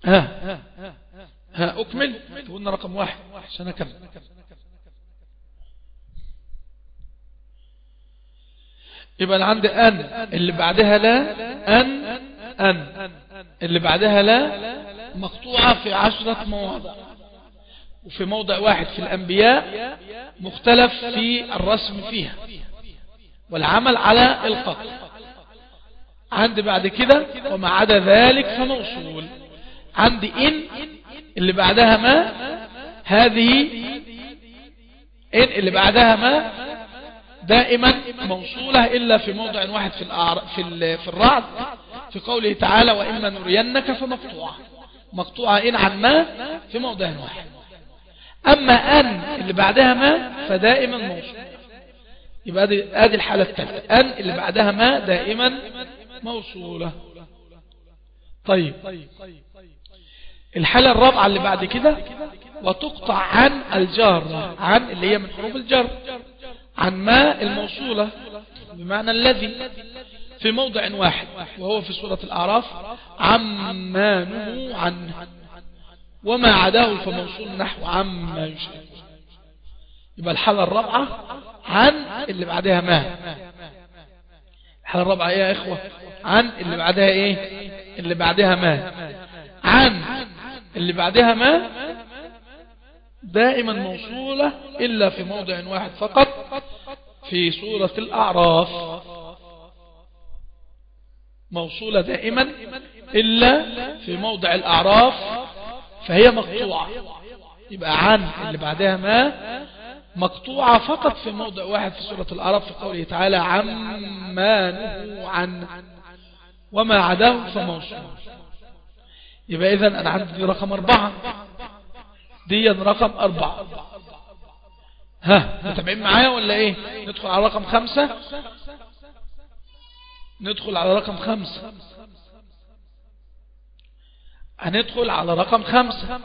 ها ها أكمل قلنا رقم واحد عشان أكمل يبقى أنا عندي أن اللي بعدها لا أن أن اللي بعدها لا مقطوعة في عشرة مواضع وفي موضع واحد في الأنبياء مختلف في الرسم فيها والعمل على القتل عندي بعد كده وما عدا ذلك فموصول عندي إن اللي بعدها ما هذه إن اللي بعدها ما دائما موصولة إلا في موضع واحد في, في, في الرعد في قوله تعالى وإما نرينك فمقطوعة مقطوعة إن عن ما في موضع واحد أما أن اللي بعدها ما فدائما موصول يبقى هذه الحالة الثالثة أن اللي بعدها ما دائما موصولة طيب الحالة الرابعة اللي بعد كده وتقطع عن الجار عن اللي هي من حروف الجر عن ما الموصولة بمعنى الذي في موضع واحد وهو في سورة الأعراف عما نهوا عنه وما عداه فموصول نحو عما يشاء يبقى الحالة الرابعة عن اللي بعدها ما الحالة الرابعة ايه يا اخوة عن اللي بعدها ايه اللي بعدها ما عن اللي بعدها ما دائما موصولة إلا في موضع واحد فقط في سورة الأعراف موصولة دائما إلا في موضع الأعراف فهي مقطوعة يبقى عن اللي بعدها ما مقطوعة فقط في موضع واحد في سورة الأعراف في قوله تعالى عما نهوا عن وما عداه فموصول يبقى إذن أنا عندي رقم أربعة دي رقم أربعة ها متابعين معايا ولا ايه ندخل على رقم خمسة ندخل على رقم خمسة هندخل على رقم خمسة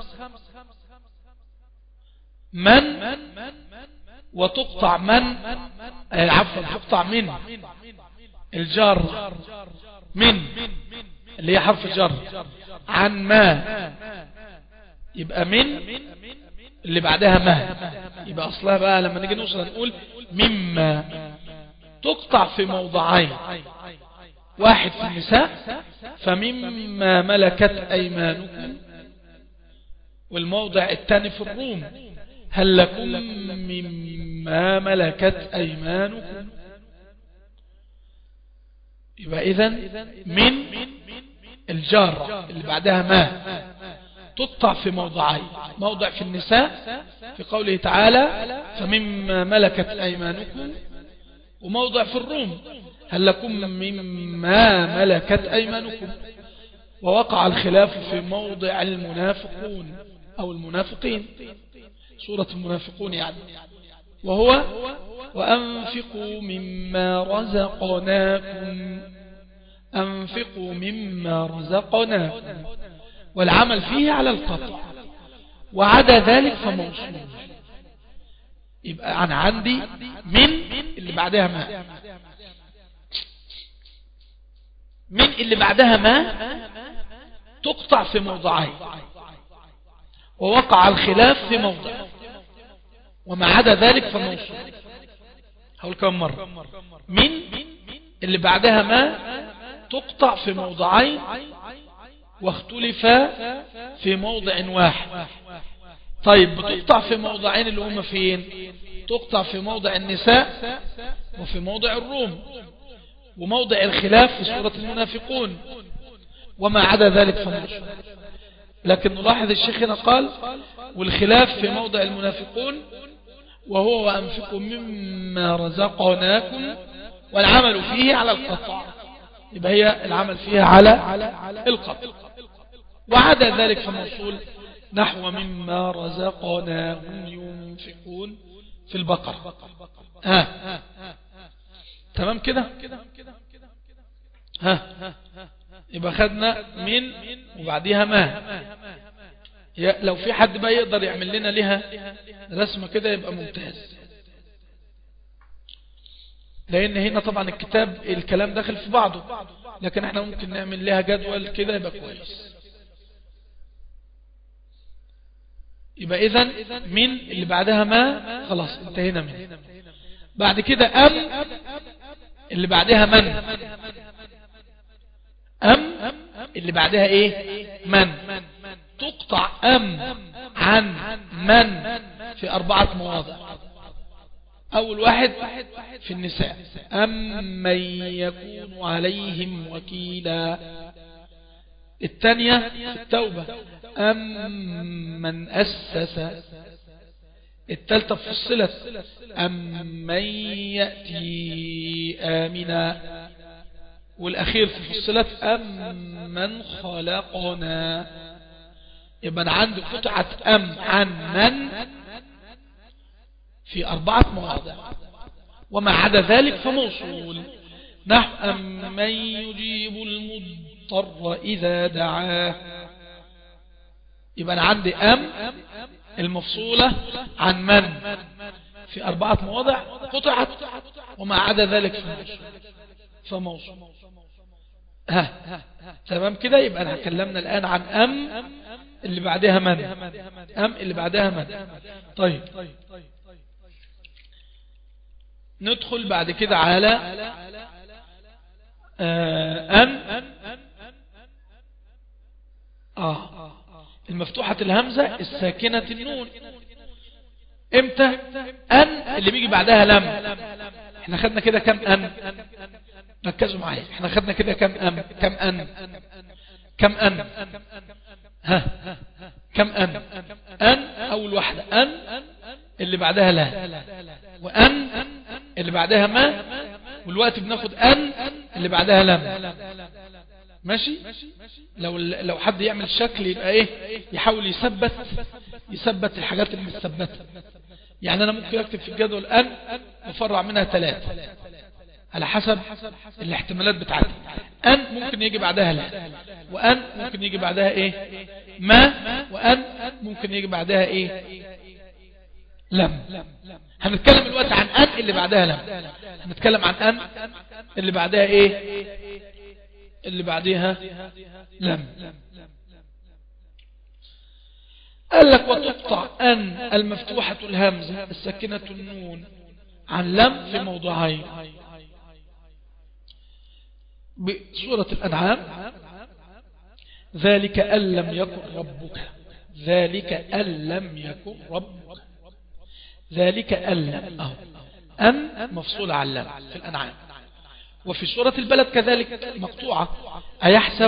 من وتقطع من عفوا تقطع من الجر من اللي هي حرف الجر عن ما يبقى من اللي بعدها ما يبقى أصلها بقى لما نيجي نوصل نقول مما تقطع في موضعين واحد في النساء فمما ملكت أيمانكم والموضع الثاني في الروم هل لكم مما ملكت أيمانكم يبقى إذن من الجارة اللي بعدها ما تقطع في موضعين موضع في النساء في قوله تعالى فمما ملكت أيمانكم وموضع في الروم هل لكم مما ملكت أيمانكم ووقع الخلاف في موضع المنافقون أو المنافقين سورة المنافقون يعني وهو وأنفقوا مما رزقناكم أنفقوا مما رزقناكم والعمل فيه على القطع وعدا ذلك فموصول يبقى أنا عندي من اللي بعدها ما من اللي بعدها ما تقطع في موضعين ووقع الخلاف في موضع وما عدا ذلك فموصول هقول كم مرة من اللي بعدها ما تقطع في موضعين واختلف في موضع واحد طيب بتقطع في موضعين اللي هم فين تقطع في موضع النساء وفي موضع الروم وموضع الخلاف في سورة المنافقون وما عدا ذلك فموضع لكن نلاحظ الشيخ هنا قال والخلاف في موضع المنافقون وهو وأنفقوا مما رزقناكم والعمل فيه على القطع يبقى هي العمل فيها على القطع وعدا ذلك فموصول نحو مما رزقناهم ينفقون في البقر ها تمام كده ها يبقى خدنا من وبعديها ما لو في حد بقى يقدر يعمل لنا لها رسمة كده يبقى ممتاز لان هنا طبعا الكتاب الكلام داخل في بعضه لكن احنا ممكن نعمل لها جدول كده يبقى كويس يبقى إذن من اللي بعدها ما خلاص انتهينا منه بعد كده أم اللي بعدها من أم اللي بعدها إيه من تقطع أم عن من في أربعة مواضع أول واحد في النساء أم من يكون عليهم وكيلا الثانية في التوبة أم من أسس الثالثة فصلت أم من يأتي آمنا والأخير في فصلت أم من خلقنا يبقى عندي قطعة أم عن من في أربعة مواضع وما عدا ذلك فموصول نحو أم من يجيب المضطر إذا دعاه يبقى أنا عندي أم المفصولة عن من في أربعة مواضع قطعت وما عدا ذلك فموصول فموصول ها تمام كده يبقى أنا تكلمنا الآن عن أم اللي بعدها من أم اللي بعدها من طيب ندخل بعد كده على آه أن آه المفتوحة الهمزة الساكنة النون امتى أن اللي بيجي بعدها لم احنا خدنا كده كم أن ركزوا معايا احنا خدنا كده كم أم كم أن كم أن ها كم أن أن أول واحدة أن اللي بعدها لا وأن اللي بعدها ما والوقت بناخد أن اللي بعدها لم ماشي لو لو حد يعمل شكل يبقى ايه يحاول يثبت يثبت الحاجات اللي متثبته يعني انا ممكن اكتب في الجدول ان وفرع منها ثلاثة على حسب الاحتمالات بتاعتي ان ممكن يجي بعدها لا وان ممكن يجي بعدها ايه ما وان ممكن يجي بعدها ايه لم هنتكلم الوقت عن ان اللي بعدها لم هنتكلم عن ان اللي بعدها ايه اللي بعدها لم قال لك وتقطع أن المفتوحة الهمزة الساكنة النون عن لم في موضعين بسورة الأنعام ذلك أن لم يكن ربك ذلك أن لم يكن ربك ذلك أن لم أهو أن مفصول عن لم في الأنعام وفي سورة البلد كذلك مقطوعة أيحسب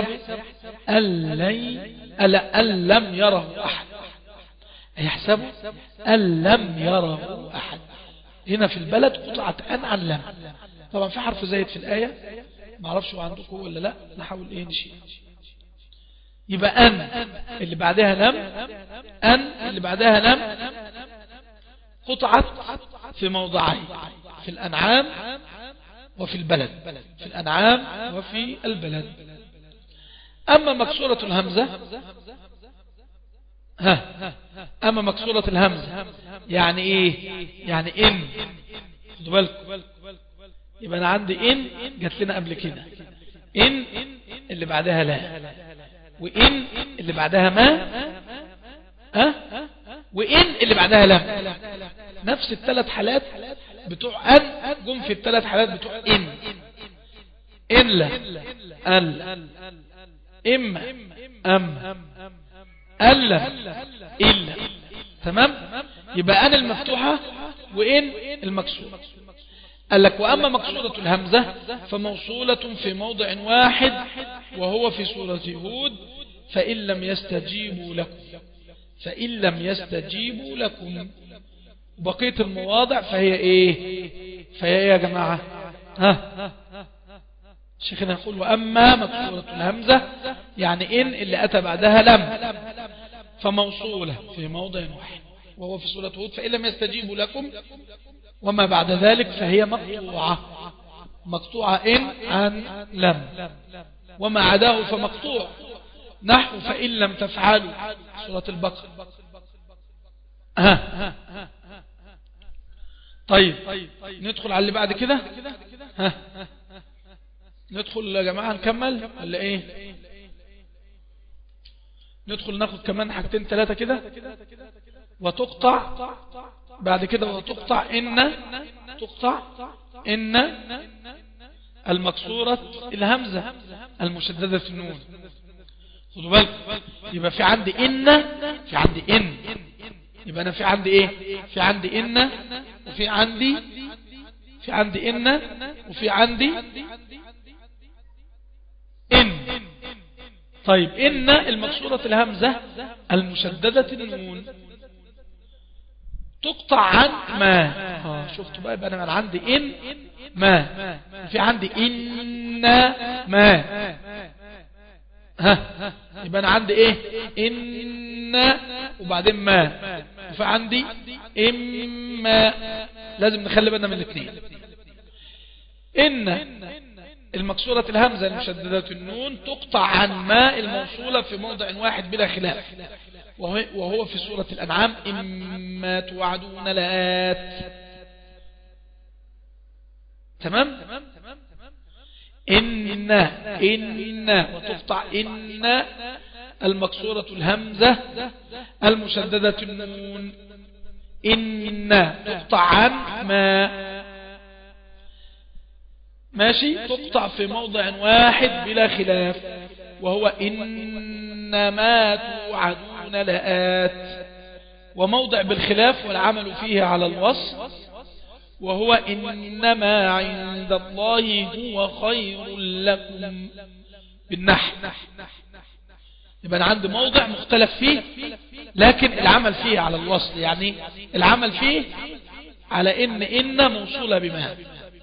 أن لم يره أحد أيحسب أن لم يره أحد هنا في البلد قطعت أن عن لم طبعا في حرف زايد في الآية ما اعرفش هو عندكم ولا لا نحاول ايه نشيل يبقى أن اللي بعدها لم أن اللي بعدها لم قطعت في موضعين في الأنعام وفي البلد في الأنعام وفي البلد أما مكسورة الهمزة ها أما مكسورة الهمزة يعني إيه يعني إن خدوا بالكم يبقى أنا عندي إن جات لنا قبل كده إن اللي بعدها لا وإن اللي بعدها ما ها وإن اللي بعدها لم نفس الثلاث حالات بتوع أن جم في الثلاث حالات بتوع إن إلا أل إما أم ألا إلا تمام يبقى أنا المفتوحة وإن المكسورة قال لك وأما مكسورة الهمزة فموصولة في موضع واحد وهو في سورة هود فإن لم يستجيبوا لكم فإن لم يستجيبوا لكم بقية المواضع فهي ايه فهي ايه يا جماعة ها شيخنا يقول وأما مكسورة الهمزة يعني إن اللي أتى بعدها لم فموصولة في موضع واحد وهو في سورة هود فإن لم يستجيبوا لكم وما بعد ذلك فهي مقطوعة مقطوعة إن عن لم وما عداه فمقطوع نحو فإن لم تفعلوا سورة البقرة ها طيب ندخل على اللي بعد كده ها ندخل يا جماعة نكمل ولا ايه ندخل ناخد كمان حاجتين ثلاثة كده وتقطع بعد كده وتقطع إن تقطع إن المكسورة الهمزة المشددة في النون خدوا بالك يبقى في عندي إن في عندي إن يبقى أنا في عندي إيه في عندي إن وفي عندي في عندي إن وفي عندي إن طيب إن المكسورة الهمزة المشددة النون تقطع عن ما آه شفتوا بقى يبقى أنا عندي إن ما في عندي إن ما ها يبقى أنا عندي إيه إن وبعدين ما وفي عندي إما لازم نخلي بالنا من الاثنين إن المكسورة الهمزة المشددة النون تقطع عن ما الموصولة في موضع واحد بلا خلاف وهو في سورة الأنعام إما توعدون لآت تمام إن إن وتقطع إن المكسورة الهمزة المشددة النون إن تقطع عن ما ماشي تقطع في موضع واحد بلا خلاف وهو إنما توعدون لآت وموضع بالخلاف والعمل فيه على الوصف وهو إنما عند الله هو خير لكم بالنحو يبقى أنا عندي موضع مختلف فيه لكن العمل فيه على الوصل يعني العمل فيه على إن إن موصولة بما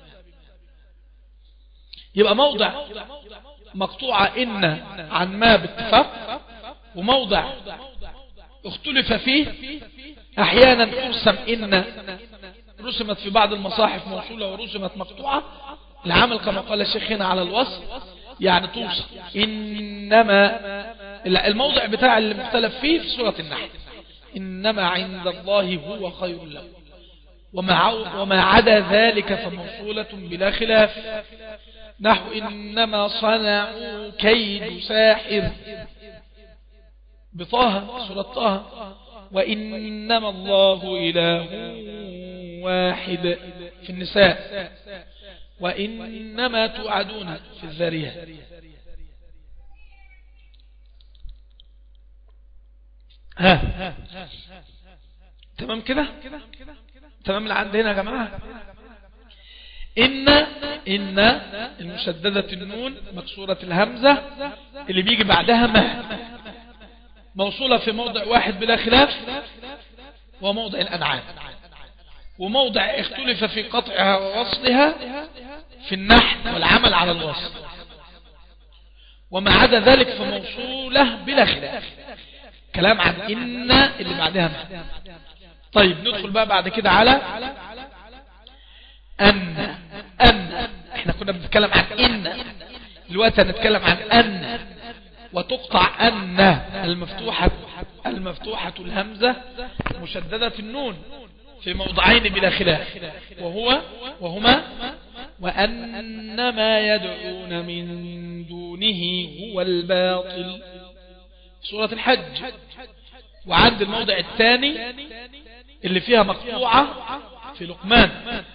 يبقى موضع مقطوعة إن عن ما باتفاق وموضع اختلف فيه أحيانا ترسم إن رسمت في بعض المصاحف موصولة ورسمت مقطوعة العمل كما قال الشيخ هنا على الوصف يعني توصل إنما الموضع بتاع اللي مختلف فيه في سورة النحل إنما عند الله هو خير له وما, وما عدا ذلك فموصولة بلا خلاف نحو إنما صنعوا كيد ساحر بطه سورة طه وإنما الله إله واحد في النساء وإنما توعدون في الذرية ها تمام كده تمام اللي عندنا يا جماعة إن إن المشددة النون مكسورة الهمزة اللي بيجي بعدها ما موصولة في موضع واحد بلا خلاف وموضع الأنعام وموضع اختلف في قطعها ووصلها في النحو والعمل على الوصل وما عدا ذلك فموصولة بلا خلاف كلام عن إن اللي بعدها ما طيب ندخل بقى بعد كده على أن أن احنا كنا بنتكلم عن إن دلوقتي هنتكلم عن أن وتقطع أن المفتوحة المفتوحة الهمزة مشددة في النون في موضعين بلا خلاف وهو وهما وأن ما يدعون من دونه هو الباطل سورة الحج وعند الموضع الثاني اللي فيها مقطوعة في لقمان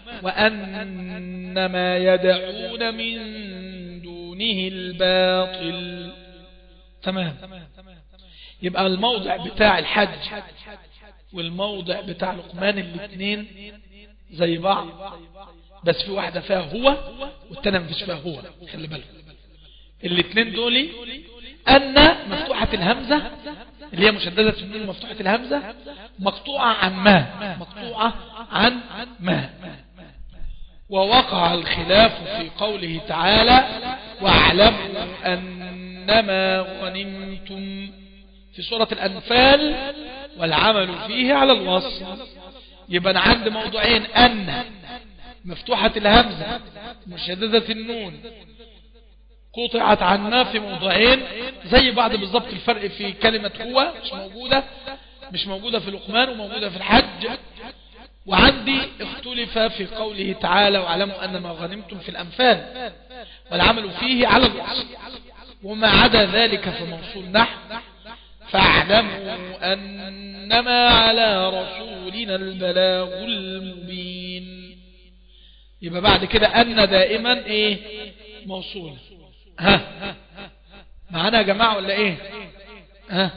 وأن ما يدعون من دونه الباطل تمام يبقى الموضع بتاع الحج والموضع بتاع لقمان الاثنين زي بعض بس في واحدة فيها هو والتانية مفيش فيها هو خلي بالك الاثنين دول أن مفتوحة الهمزة اللي هي مشددة في النون مفتوحة الهمزة مقطوعة عن ما مقطوعة عن ما ووقع الخلاف في قوله تعالى واعلموا أنما غنمتم في سورة الأنفال والعمل فيه على الوصف يبقى أنا عند موضوعين أن مفتوحة الهمزة مشددة النون قطعت عنا في موضوعين زي بعض بالضبط الفرق في كلمة هو مش موجودة مش موجودة في لقمان وموجودة في الحج وعندي اختلف في قوله تعالى واعلموا أن ما غنمتم في الأنفال والعمل فيه على الوصف وما عدا ذلك فموصول نحو فاعلموا أن إنما على رسولنا البلاغ المبين يبقى بعد كده أن دائما إيه موصولة ها معنا يا جماعة ولا إيه ها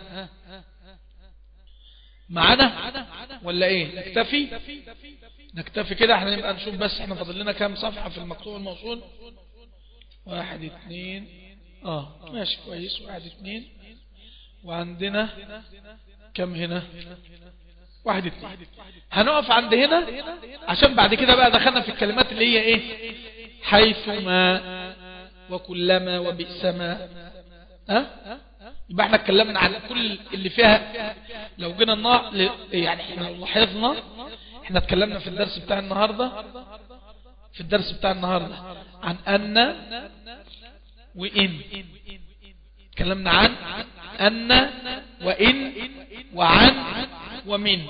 معنا ولا إيه نكتفي نكتفي كده احنا نبقى نشوف بس احنا فاضل لنا كام صفحة في المكتوب الموصول واحد اتنين اه ماشي كويس واحد اتنين وعندنا كم هنا واحد اتنين هنقف عند هنا عشان بعد كده بقى دخلنا في الكلمات اللي هي ايه حيثما وكلما وبئسما ها يبقى احنا اتكلمنا عن كل اللي فيها لو جينا النار يعني احنا لو لاحظنا احنا اتكلمنا في الدرس بتاع النهاردة في الدرس بتاع النهاردة عن أن وإن اتكلمنا عن أن وإن وعن ومن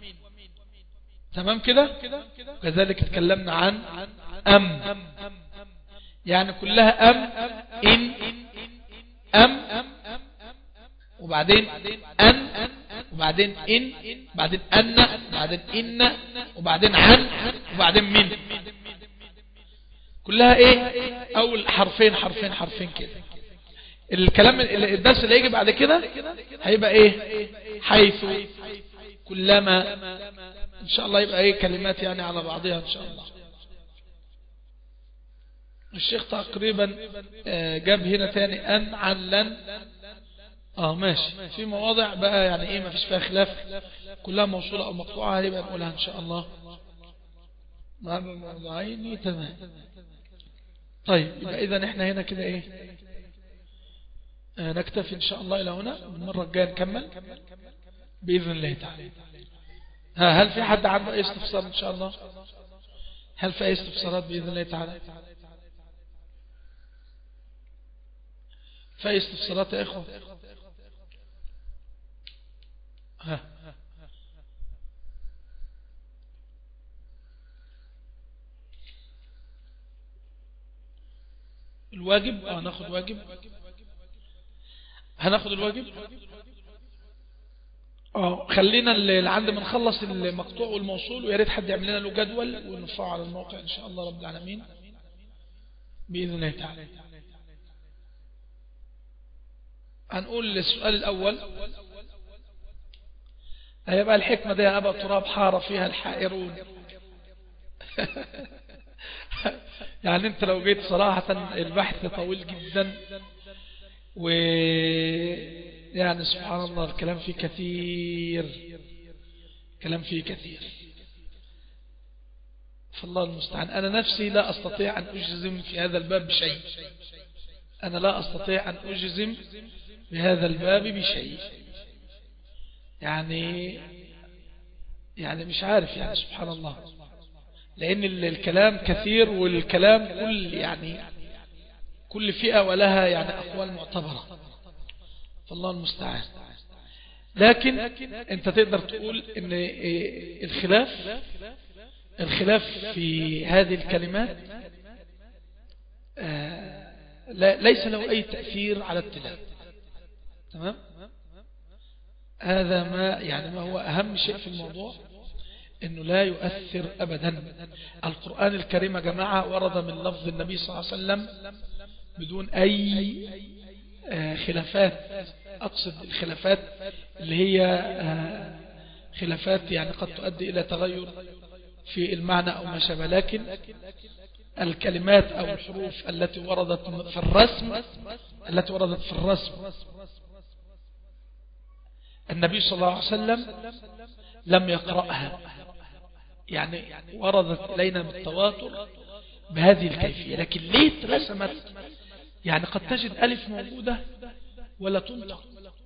تمام كده كذلك اتكلمنا عن أم يعني كلها أم إن أم وبعدين أن وبعدين إن بعدين أن بعدين إن وبعدين عن وبعدين من كلها إيه أول حرفين حرفين حرفين كده الكلام الدرس اللي يجي بعد كده هيبقى إيه حيث كلما إن شاء الله يبقى إيه كلمات يعني على بعضها إن شاء الله الشيخ تقريبا جاب هنا تاني أن عن لن اه ماشي في مواضع بقى يعني ايه ما فيش فيها خلاف كلها موصولة او مقطوعة هنبقى نقولها ان شاء الله مع موضوعين تمام طيب يبقى اذا احنا هنا كده ايه آه نكتفي ان شاء الله الى هنا المرة الجاية نكمل بإذن الله تعالى ها هل في حد عنده اي استفسار ان شاء الله هل في اي استفسارات بإذن الله تعالى في اي استفسارات يا اخوة ها الواجب اه ناخد واجب هناخد الواجب اه خلينا اللي عند ما نخلص المقطوع والموصول ويا ريت حد يعمل لنا له جدول ونرفعه على الموقع ان شاء الله رب العالمين باذن الله تعالى هنقول السؤال الاول هيبقى الحكمة دي يا أبا تراب حار فيها الحائرون يعني انت لو جيت صراحة البحث طويل جدا و يعني سبحان الله الكلام فيه كثير كلام فيه كثير فالله المستعان أنا نفسي لا أستطيع أن أجزم في هذا الباب بشيء أنا لا أستطيع أن أجزم بهذا الباب بشيء يعني يعني مش عارف يعني سبحان الله لأن الكلام كثير والكلام كل يعني كل فئة ولها يعني أقوال معتبرة فالله المستعان لكن انت تقدر تقول ان الخلاف الخلاف في هذه الكلمات ليس له أي تأثير على التلاوة تمام هذا ما يعني ما هو أهم شيء في الموضوع أنه لا يؤثر أبدا القرآن الكريم يا جماعة ورد من لفظ النبي صلى الله عليه وسلم بدون أي خلافات أقصد الخلافات اللي هي خلافات يعني قد تؤدي إلى تغير في المعنى أو ما شابه لكن الكلمات أو الحروف التي وردت في الرسم التي وردت في الرسم النبي صلى الله عليه وسلم لم يقرأها يعني وردت إلينا بالتواتر بهذه الكيفية لكن ليه اترسمت يعني قد تجد ألف موجودة ولا تنطق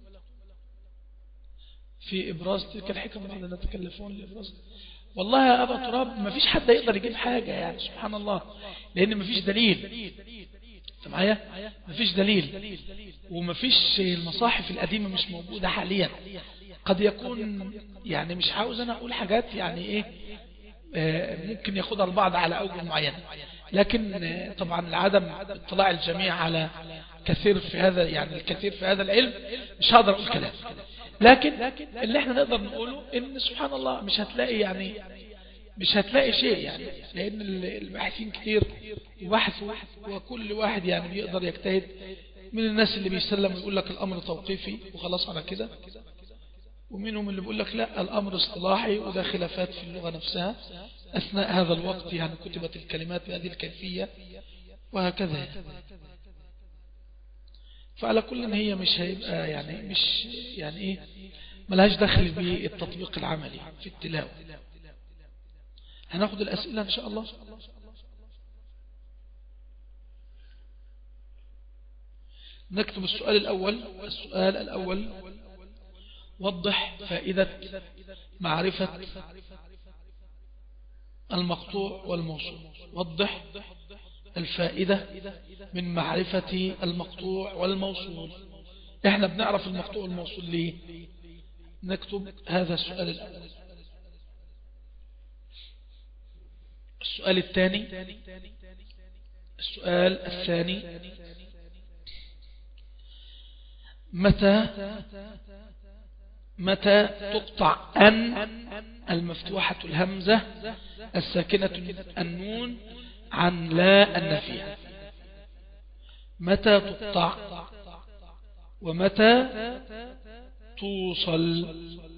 في إبراز تلك الحكم بعد نتكلفون لإبراز والله يا أبا تراب ما فيش حد يقدر يجيب حاجة يعني سبحان الله لأن ما فيش دليل معايا ما فيش دليل وما فيش المصاحف القديمة مش موجودة حاليا قد يكون يعني مش عاوز أنا أقول حاجات يعني إيه آه ممكن ياخدها البعض على أوجه معينة لكن آه طبعا العدم اطلاع الجميع على كثير في هذا يعني الكثير في هذا العلم مش هقدر أقول كلام لكن اللي احنا نقدر نقوله ان سبحان الله مش هتلاقي يعني مش هتلاقي شيء يعني لان الباحثين كتير وبحثوا وكل واحد يعني بيقدر يجتهد من الناس اللي بيسلم ويقول لك الامر توقيفي وخلاص على كده ومنهم اللي بيقول لك لا الامر اصطلاحي وده خلافات في اللغة نفسها اثناء هذا الوقت يعني كتبت الكلمات بهذه الكيفية وهكذا فعلى كل هي مش هيبقى يعني مش يعني ايه ملهاش دخل بالتطبيق العملي في التلاوة هناخد الأسئلة إن شاء الله نكتب السؤال الأول السؤال الأول وضح فائدة معرفة المقطوع والموصول وضح الفائدة من معرفة المقطوع والموصول احنا بنعرف المقطوع والموصول ليه نكتب هذا السؤال الأول السؤال الثاني السؤال الثاني متى متى تقطع أن المفتوحة الهمزة الساكنة النون عن لا النفي متى تقطع ومتى توصل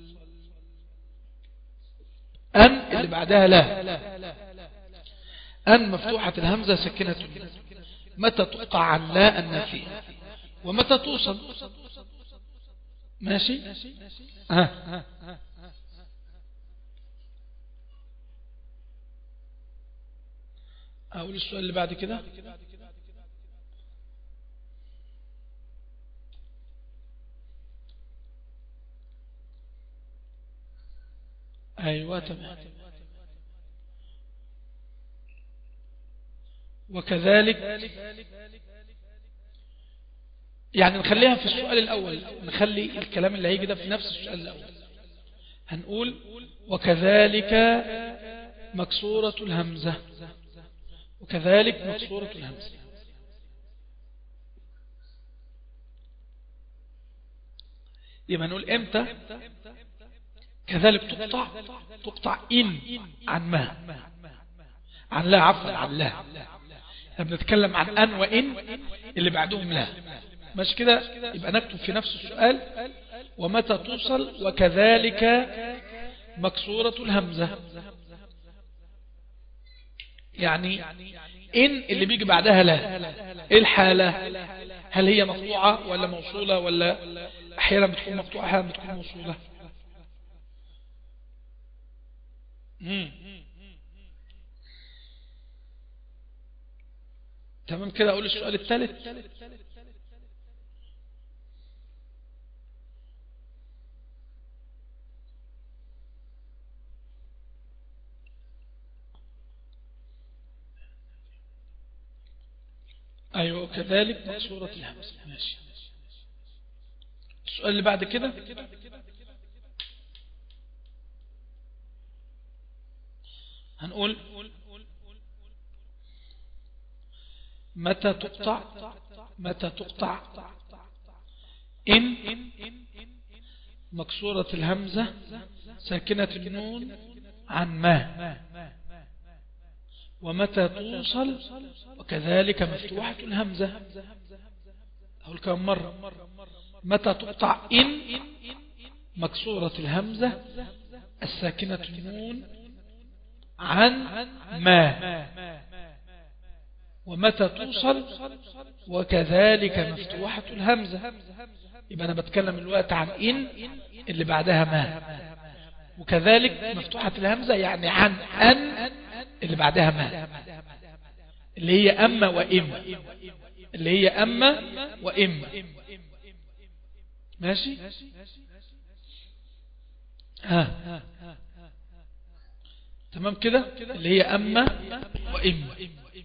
أن اللي بعدها لا أن مفتوحة الهمزة سكنة متى تقطع عن لا النفي ومتى توصل ماشي ها أقول السؤال اللي بعد كده أيوة تمام وكذلك يعني نخليها في السؤال الأول نخلي الكلام اللي هيجي ده في نفس السؤال الأول هنقول وكذلك مكسورة الهمزة وكذلك مكسورة الهمزة يبقى نقول امتى كذلك تقطع تقطع إن عن ما عن لا عفوا عن لا احنا بنتكلم عن أن وإن اللي بعدهم لا مش كده يبقى نكتب في نفس السؤال ومتى توصل وكذلك مكسورة الهمزة يعني إن اللي بيجي بعدها لا إيه الحالة هل هي مقطوعة ولا موصولة ولا أحيانا بتكون مقطوعة أحيانا بتكون موصولة مم. تمام كده أقول السؤال الثالث أيوة كذلك مقصورة الهمس ماشي السؤال اللي بعد كده هنقول متى تقطع متى تقطع إن مكسورة الهمزة ساكنة النون عن ما ومتى توصل وكذلك مفتوحة الهمزة أقول كم مرة متى تقطع إن مكسورة الهمزة الساكنة النون عن ما ومتى توصل وكذلك مفتوحة الهمزة يبقى أنا بتكلم الوقت عن إن اللي بعدها ما وكذلك مفتوحة الهمزة يعني عن أن اللي بعدها ما اللي هي أما وإما اللي هي أما وإما ماشي ها تمام كده اللي هي أما وإما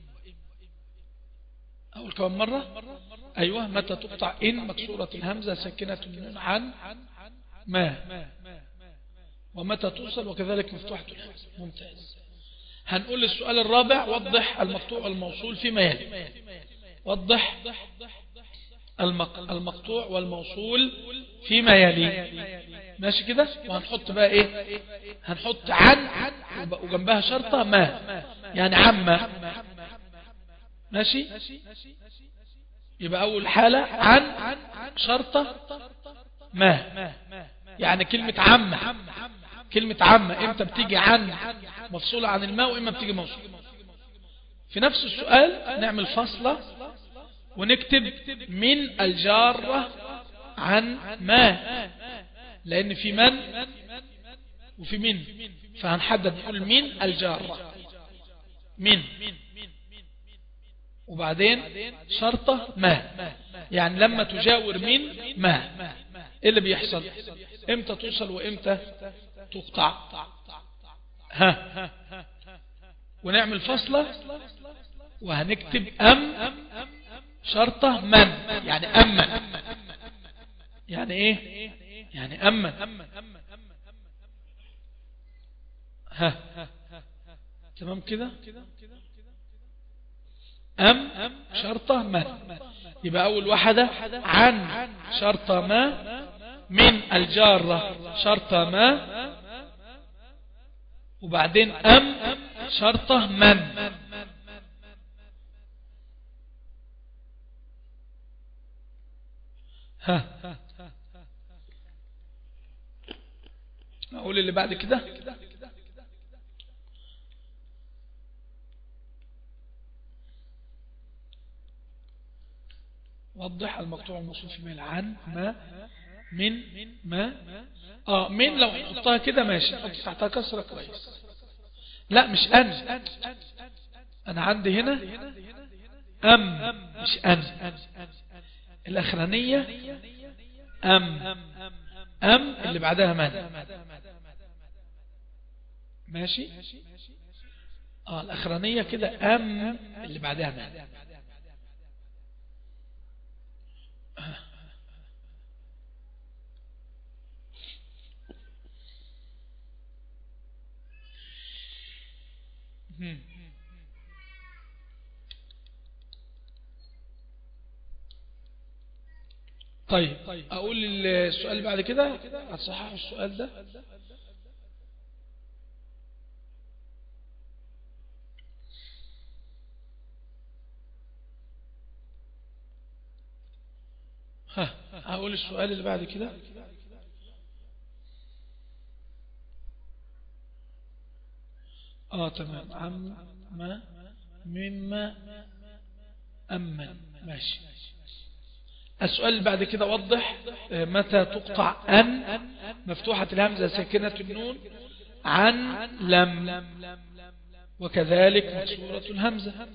أقول كمان مرة أيوة متى تقطع إن مكسورة الهمزة ساكنة النون عن ما ومتى توصل وكذلك مفتوحة الهمزة ممتاز هنقول السؤال الرابع وضح المقطوع والموصول فيما يلي وضح المقطوع والموصول فيما يلي ماشي كده وهنحط بقى ايه هنحط عن وجنبها شرطة ما يعني عما ماشي يبقى اول حالة عن شرطة ما يعني كلمة عم كلمة عم امتى بتيجي عن مفصولة عن الماء واما بتيجي موصولة في نفس السؤال نعمل فصلة ونكتب من الجارة عن ما لان في من وفي من فهنحدد نقول من الجارة من وبعدين شرطة ما يعني لما تجاور من ما ايه اللي بيحصل امتى توصل وامتى تقطع ها ونعمل فصلة وهنكتب أم شرطة من يعني أمن يعني ايه يعني أمن ها تمام كده أم شرطة ما يبقى أول واحدة عن شرطة ما من الجارة شرطة ما وبعدين أم شرطة من ها أقول اللي بعد كده وضح المقطوع الموصول في ميل عن ما من ما اه من لو حطها كده ماشي حط تحتها كسرة كويس لا مش أن أنا عندي هنا أم مش أن الأخرانية أم أم اللي بعدها من ماشي آه الأخرانية كده أم اللي بعدها من طيب أقول السؤال اللي بعد كده هتصحح السؤال ده ها أقول السؤال اللي بعد كده اه تمام عم ما مما أمن ماشي السؤال اللي بعد كده وضح متى تقطع أن مفتوحة الهمزة ساكنة النون عن لم وكذلك مكسورة الهمزة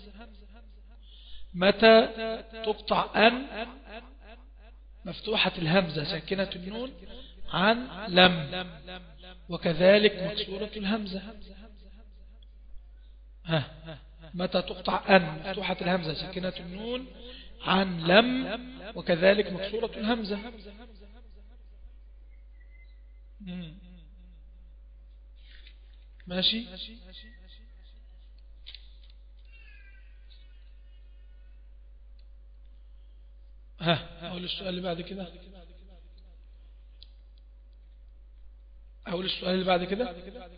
متى تقطع أن مفتوحة الهمزة ساكنة النون عن لم وكذلك مكسورة الهمزة ها متى تقطع أن مفتوحة الهمزة ساكنة النون عن لم وكذلك مكسورة الهمزة ماشي ها أقول السؤال اللي بعد كده أقول السؤال اللي بعد كده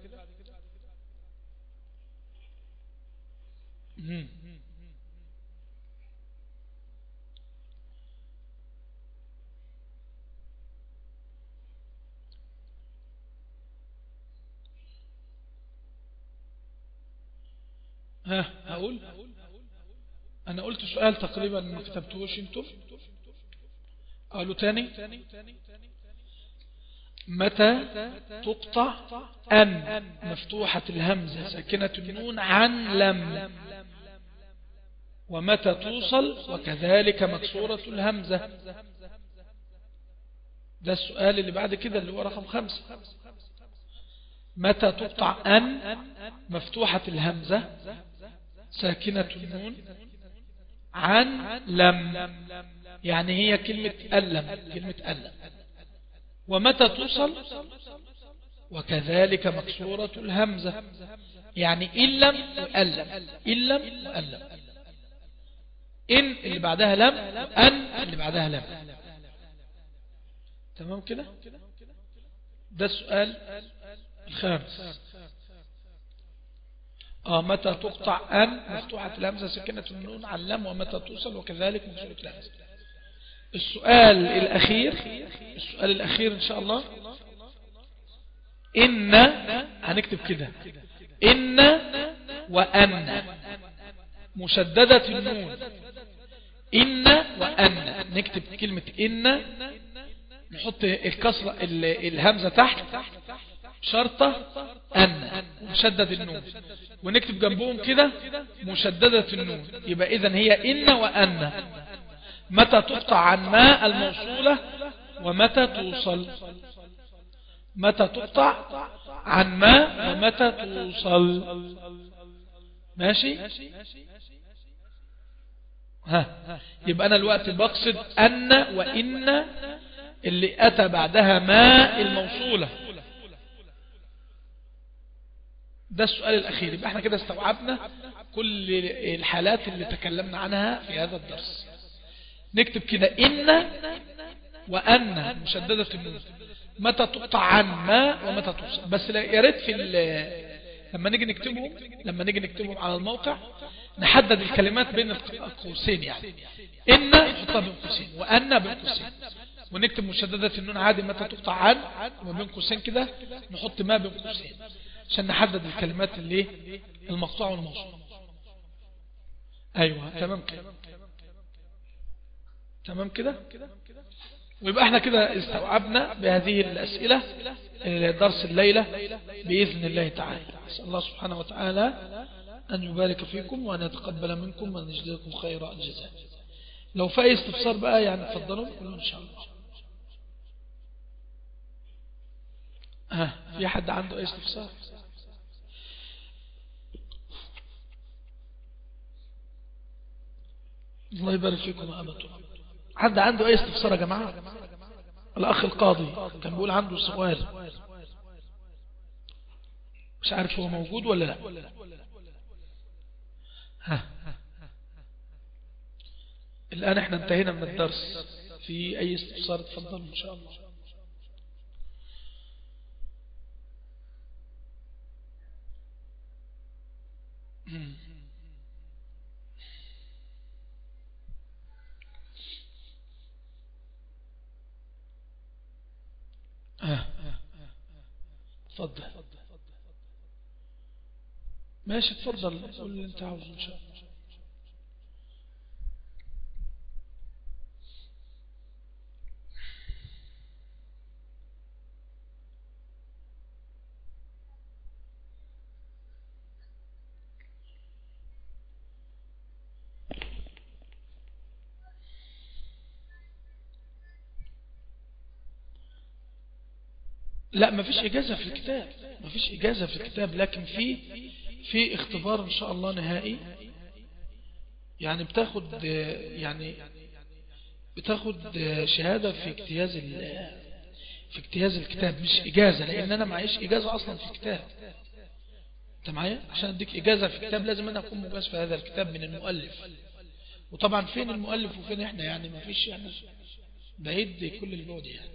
مم. ها أقول أنا قلت سؤال تقريبا ما كتبتوش انتم قالوا تاني متى تقطع أن مفتوحة الهمزة ساكنة النون عن لم ومتى توصل وكذلك مكسورة الهمزة ده السؤال اللي بعد كده اللي هو رقم خمسة متى تقطع أن مفتوحة الهمزة ساكنة النون عن لم يعني هي كلمة ألم كلمة ألم ومتى توصل وكذلك مكسورة الهمزة يعني إن لم وألم إن لم وألم إن اللي بعدها لم أن اللي بعدها لم تمام كده ده السؤال الخامس آه متى تقطع أن مفتوحة الهمزة سكنة النون على اللام ومتى توصل وكذلك مكسورة الهمزة السؤال الأخير السؤال الأخير إن شاء الله إن هنكتب كده إن وأن مشددة النون إن وأن نكتب كلمة إن نحط الكسرة الهمزة تحت شرطة أن مشدد النون ونكتب جنبهم كده مشددة النون يبقى إذن هي إن وأن متى تقطع عن ما الموصولة ومتى توصل متى تقطع عن ما ومتى توصل ماشي ها يبقى أنا الوقت بقصد أن وإن اللي أتى بعدها ما الموصولة ده السؤال الأخير يبقى احنا كده استوعبنا كل الحالات اللي تكلمنا عنها في هذا الدرس نكتب كده إن وأن مشددة النون متى تقطع عن ما ومتى توصل بس يا ريت في لما نيجي نكتبهم لما نيجي نكتبهم على الموقع نحدد الكلمات بين القوسين يعني إن نحطها بين قوسين وأن بين قوسين ونكتب مشددة النون عادي متى تقطع عن وبين قوسين كده نحط ما بين قوسين عشان نحدد الكلمات اللي المقطوعة والموصول أيوة تمام كده تمام كده ويبقى احنا كده استوعبنا بهذه الأسئلة درس الليلة بإذن الله تعالى أسأل الله سبحانه وتعالى أن يبارك فيكم وأن يتقبل منكم وأن يجزيكم خير الجزاء لو في استفسار بقى يعني تفضلوا قولوا إن شاء الله ها في حد عنده أي استفسار الله يبارك فيكم يا أبا حد عنده أي استفسار يا جماعة الأخ القاضي كان بيقول عنده سؤال مش عارف هو موجود ولا لا ها الآن احنا انتهينا من الدرس في أي استفسار تفضل إن شاء الله تفضل ماشي تفضل قول اللي انت عاوزه ان شاء الله لا ما فيش إجازة في الكتاب ما فيش إجازة في الكتاب لكن في في اختبار إن شاء الله نهائي يعني بتاخد يعني بتاخد شهادة في اجتياز في اجتياز الكتاب مش إجازة لأن أنا معيش إجازة أصلا في الكتاب أنت معايا عشان أديك إجازة في الكتاب لازم أنا أكون مجاز في هذا الكتاب من المؤلف وطبعا فين المؤلف وفين إحنا يعني ما فيش يعني بعيد كل البعد يعني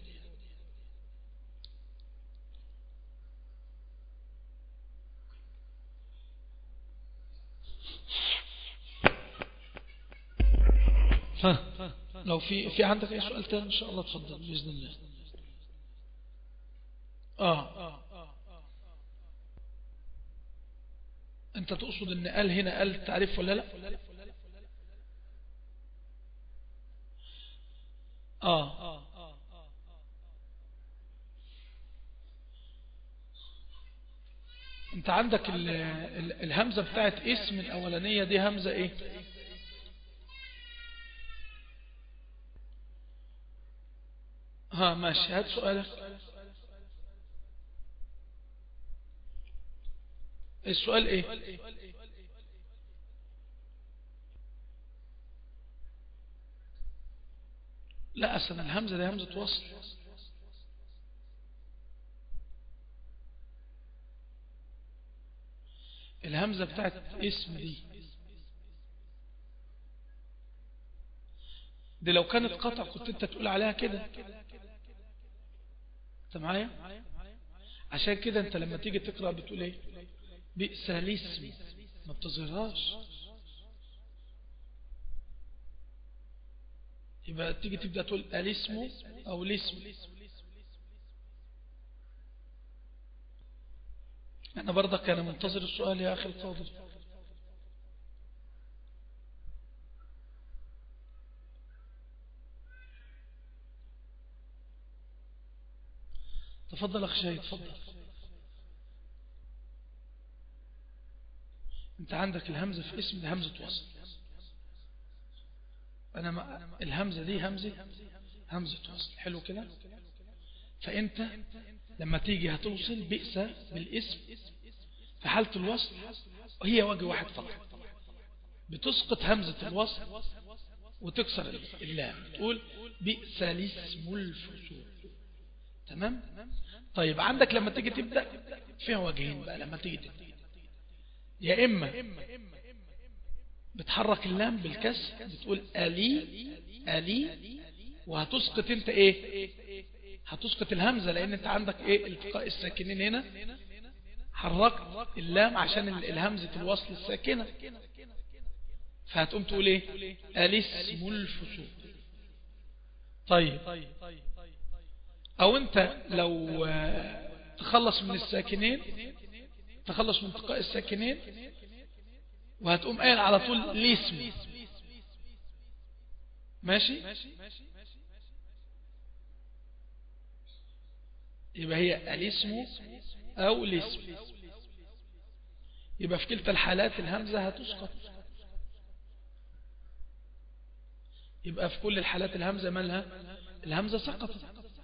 ها لو في في عندك اي سؤال تاني ان شاء الله تفضل باذن الله اه انت تقصد ان قال هنا قال تعريف ولا لا اه انت عندك ال ال الهمزة بتاعت اسم الاولانية دي همزة ايه ها ماشي هات سؤالك السؤال ايه لا اصلا الهمزة دي همزة وصل الهمزة بتاعت اسم دي دي لو كانت قطع كنت انت تقول عليها كده انت معايا عشان كده انت لما تيجي تقرأ بتقول ايه بئس الاسم ما بتظهرهاش يبقى تيجي تبدأ تقول الاسم او الاسم انا برضك كان منتظر السؤال يا اخي الفاضل تفضل أخ شهيد تفضل أنت عندك الهمزة في اسم ده همزة وصل أنا ما الهمزة دي همزة همزة وصل حلو كده فأنت لما تيجي هتوصل بئس بالاسم في حالة الوصل هي وجه واحد فقط بتسقط همزة الوصل وتكسر اللام تقول بئس الاسم الفسوق تمام طيب عندك لما تيجي تبدأ فيها وجهين بقى لما تيجي تبدأ يا إما بتحرك اللام بالكسر بتقول ألي ألي وهتسقط انت ايه هتسقط الهمزة لان انت عندك ايه التقاء الساكنين هنا حركت اللام عشان الهمزة الوصل الساكنة فهتقوم تقول ايه الاسم الفسوق طيب او انت لو تخلص من الساكنين تخلص من التقاء الساكنين وهتقوم قايل على طول الاسم ماشي يبقى هي الاسم او الاسم يبقى في كلتا الحالات الهمزة هتسقط يبقى في كل الحالات الهمزة مالها الهمزة سقطت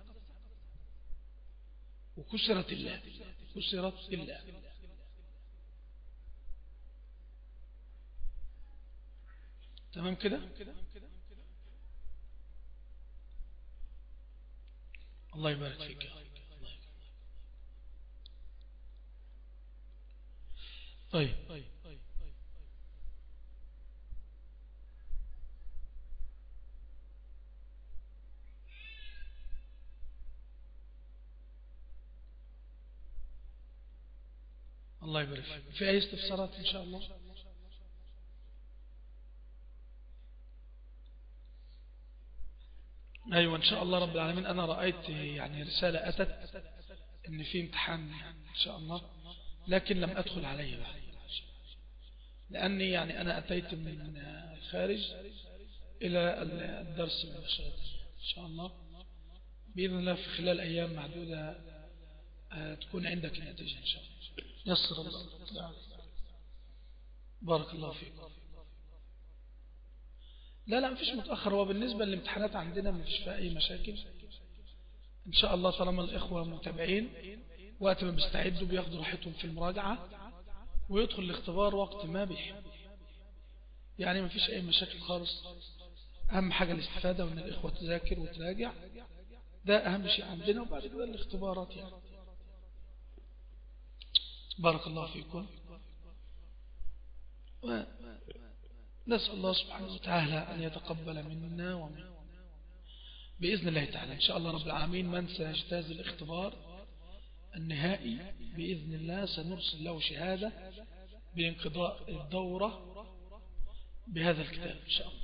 وكسرت الله كسرت الله تمام كده الله يبارك فيك طيب الله يبارك فيك في أي استفسارات إن شاء الله أيوة إن شاء الله رب العالمين أنا رأيت يعني رسالة أتت إن في امتحان إن شاء الله لكن لم أدخل عليه بعد لأني يعني أنا أتيت من الخارج إلى الدرس مباشرة إن شاء الله بإذن الله في خلال أيام معدودة تكون عندك النتيجة إن شاء الله يسر الله بارك الله فيكم لا لا مفيش متأخر هو بالنسبة للامتحانات عندنا مفيش فيها أي مشاكل إن شاء الله طالما الإخوة متابعين وقت ما بيستعدوا بياخدوا راحتهم في المراجعة ويدخل الاختبار وقت ما بيحب يعني مفيش أي مشاكل خالص أهم حاجة الاستفادة وأن الإخوة تذاكر وتراجع ده أهم شيء عندنا وبعد كده الاختبارات يعني بارك الله فيكم ونسأل الله سبحانه وتعالى أن يتقبل منا ومن بإذن الله تعالى إن شاء الله رب العالمين من سيجتاز الاختبار النهائي بإذن الله سنرسل له شهادة بانقضاء الدورة بهذا الكتاب إن شاء الله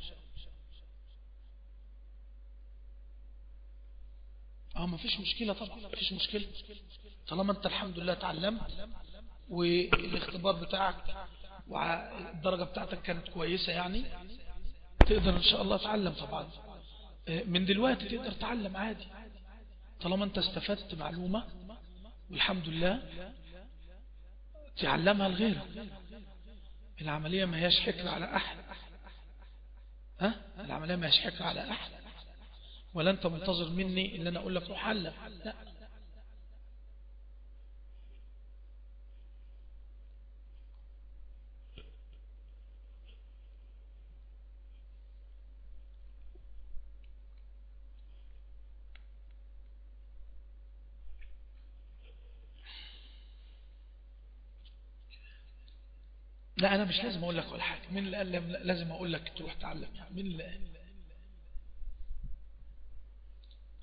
اه ما فيش مشكلة طبعا ما فيش مشكلة طالما انت الحمد لله تعلمت والاختبار بتاعك والدرجة بتاعتك كانت كويسة يعني تقدر ان شاء الله تعلم طبعا من دلوقتي تقدر تعلم عادي طالما انت استفدت معلومة والحمد لله تعلمها لغيرك العملية ما هيش حكر على أحد ها؟ العملية ما هيش حكر على أحد ولا أنت منتظر مني إن أنا أقول لك روح علم لا لا أنا مش لازم أقول لك ولا حاجة من اللي قال لازم أقول لك تروح تعلم يعني من اللي قال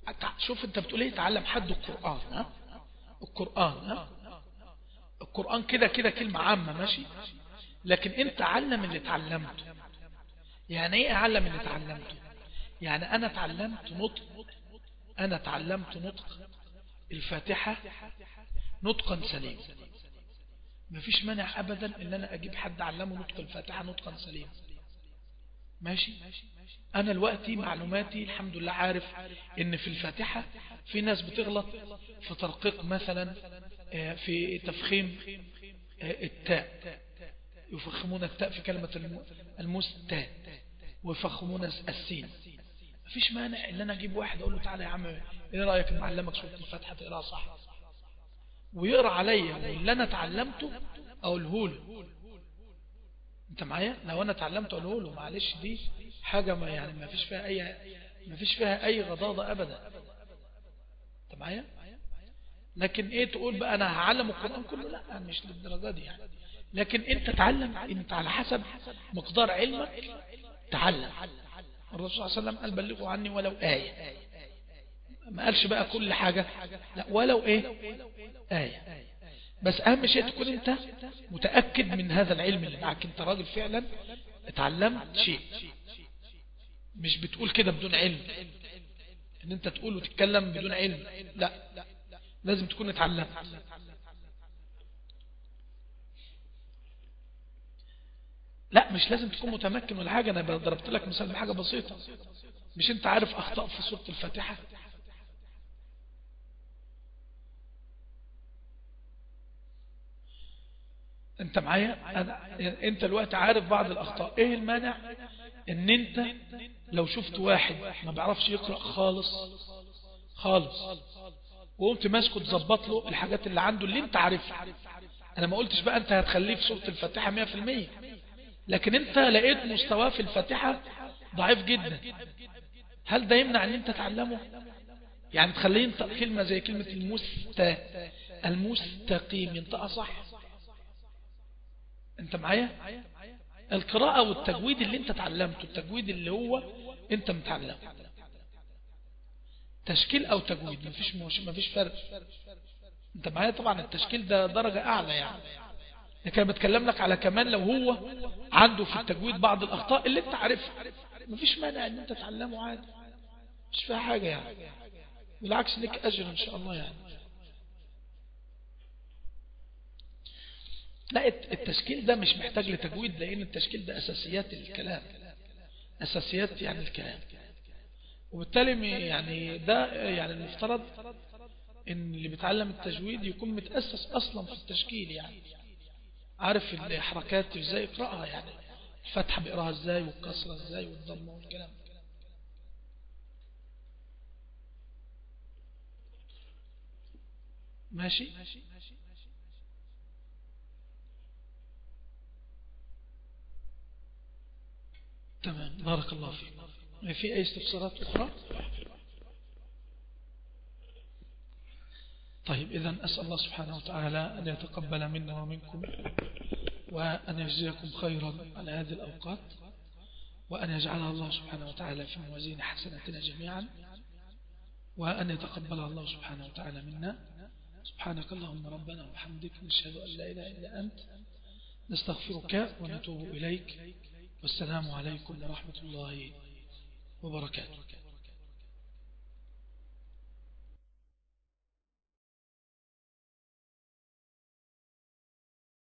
شوف انت بتقول ايه تعلم حد القرآن ها القرآن ها القرآن كده كده كلمة عامة ماشي لكن انت علم اللي تعلمته يعني ايه اعلم اللي تعلمته يعني انا تعلمت نطق انا تعلمت نطق الفاتحة نطقا سليم مفيش مانع ابدا ان انا اجيب حد علمه نطق الفاتحة نطقا سليم ماشي انا الوقت معلوماتي الحمد لله عارف ان في الفاتحة في ناس بتغلط في ترقيق مثلا في تفخيم التاء يفخمون التاء في كلمة المستاء ويفخمون السين مفيش مانع ان انا اجيب واحد اقول له تعالى يا عم ايه رايك ان معلمك سوره الفاتحه تقراها صح ويقرا عليا واللي انا اتعلمته اقوله له انت معايا لو انا اتعلمت اقوله له معلش دي حاجه ما يعني ما فيش فيها اي ما فيش فيها اي غضاضه ابدا انت معايا لكن ايه تقول بقى انا هعلم القران كله لا مش للدرجه دي يعني لكن انت تعلم انت على حسب مقدار علمك تعلم الرسول صلى الله عليه وسلم قال بلغوا عني ولو آية ما قالش بقى كل حاجة لا ولو ايه آية بس اهم شيء تكون انت متأكد من هذا العلم اللي معك انت راجل فعلا اتعلمت شيء مش بتقول كده بدون علم ان انت تقول وتتكلم بدون علم لا لازم تكون اتعلمت لا مش لازم تكون متمكن ولا حاجة انا ضربت لك مثال بحاجة بسيطة مش انت عارف اخطاء في سورة الفاتحة انت معايا أنا انت الوقت عارف بعض الاخطاء ايه المانع ان انت لو شفت واحد ما بيعرفش يقرأ خالص خالص وقمت ماسكه تظبط له الحاجات اللي عنده اللي انت عارفها انا ما قلتش بقى انت هتخليه في سورة الفاتحة 100% لكن انت لقيت مستواه في الفاتحة ضعيف جدا هل ده يمنع ان انت تعلمه يعني تخليه ينطق كلمة زي كلمة المست المستقيم ينطقها صح انت معايا القراءة والتجويد اللي انت تعلمته التجويد اللي هو انت متعلم تشكيل او تجويد مفيش مفيش فرق انت معايا طبعا التشكيل ده درجة اعلى يعني لكن بتكلم لك على كمان لو هو عنده في التجويد بعض الاخطاء اللي انت عارفها مفيش مانع ان انت تعلمه عادي مش فيها حاجة يعني بالعكس لك اجر ان شاء الله يعني لا التشكيل ده مش محتاج لتجويد لان التشكيل ده اساسيات الكلام اساسيات يعني الكلام وبالتالي يعني ده يعني المفترض ان اللي بيتعلم التجويد يكون متأسس اصلا في التشكيل يعني عارف الحركات ازاي يقرأها يعني الفتحة بيقراها ازاي والكسرة ازاي والضمة والكلام ماشي تمام بارك الله فيك في أي استفسارات أخرى طيب إذا أسأل الله سبحانه وتعالى أن يتقبل منا ومنكم وأن يجزيكم خيرا على هذه الأوقات وأن يجعلها الله سبحانه وتعالى في موازين حسناتنا جميعا وأن يتقبل الله سبحانه وتعالى منا سبحانك اللهم ربنا وبحمدك نشهد أن لا إله إلا أنت نستغفرك ونتوب إليك والسلام عليكم ورحمة الله وبركاته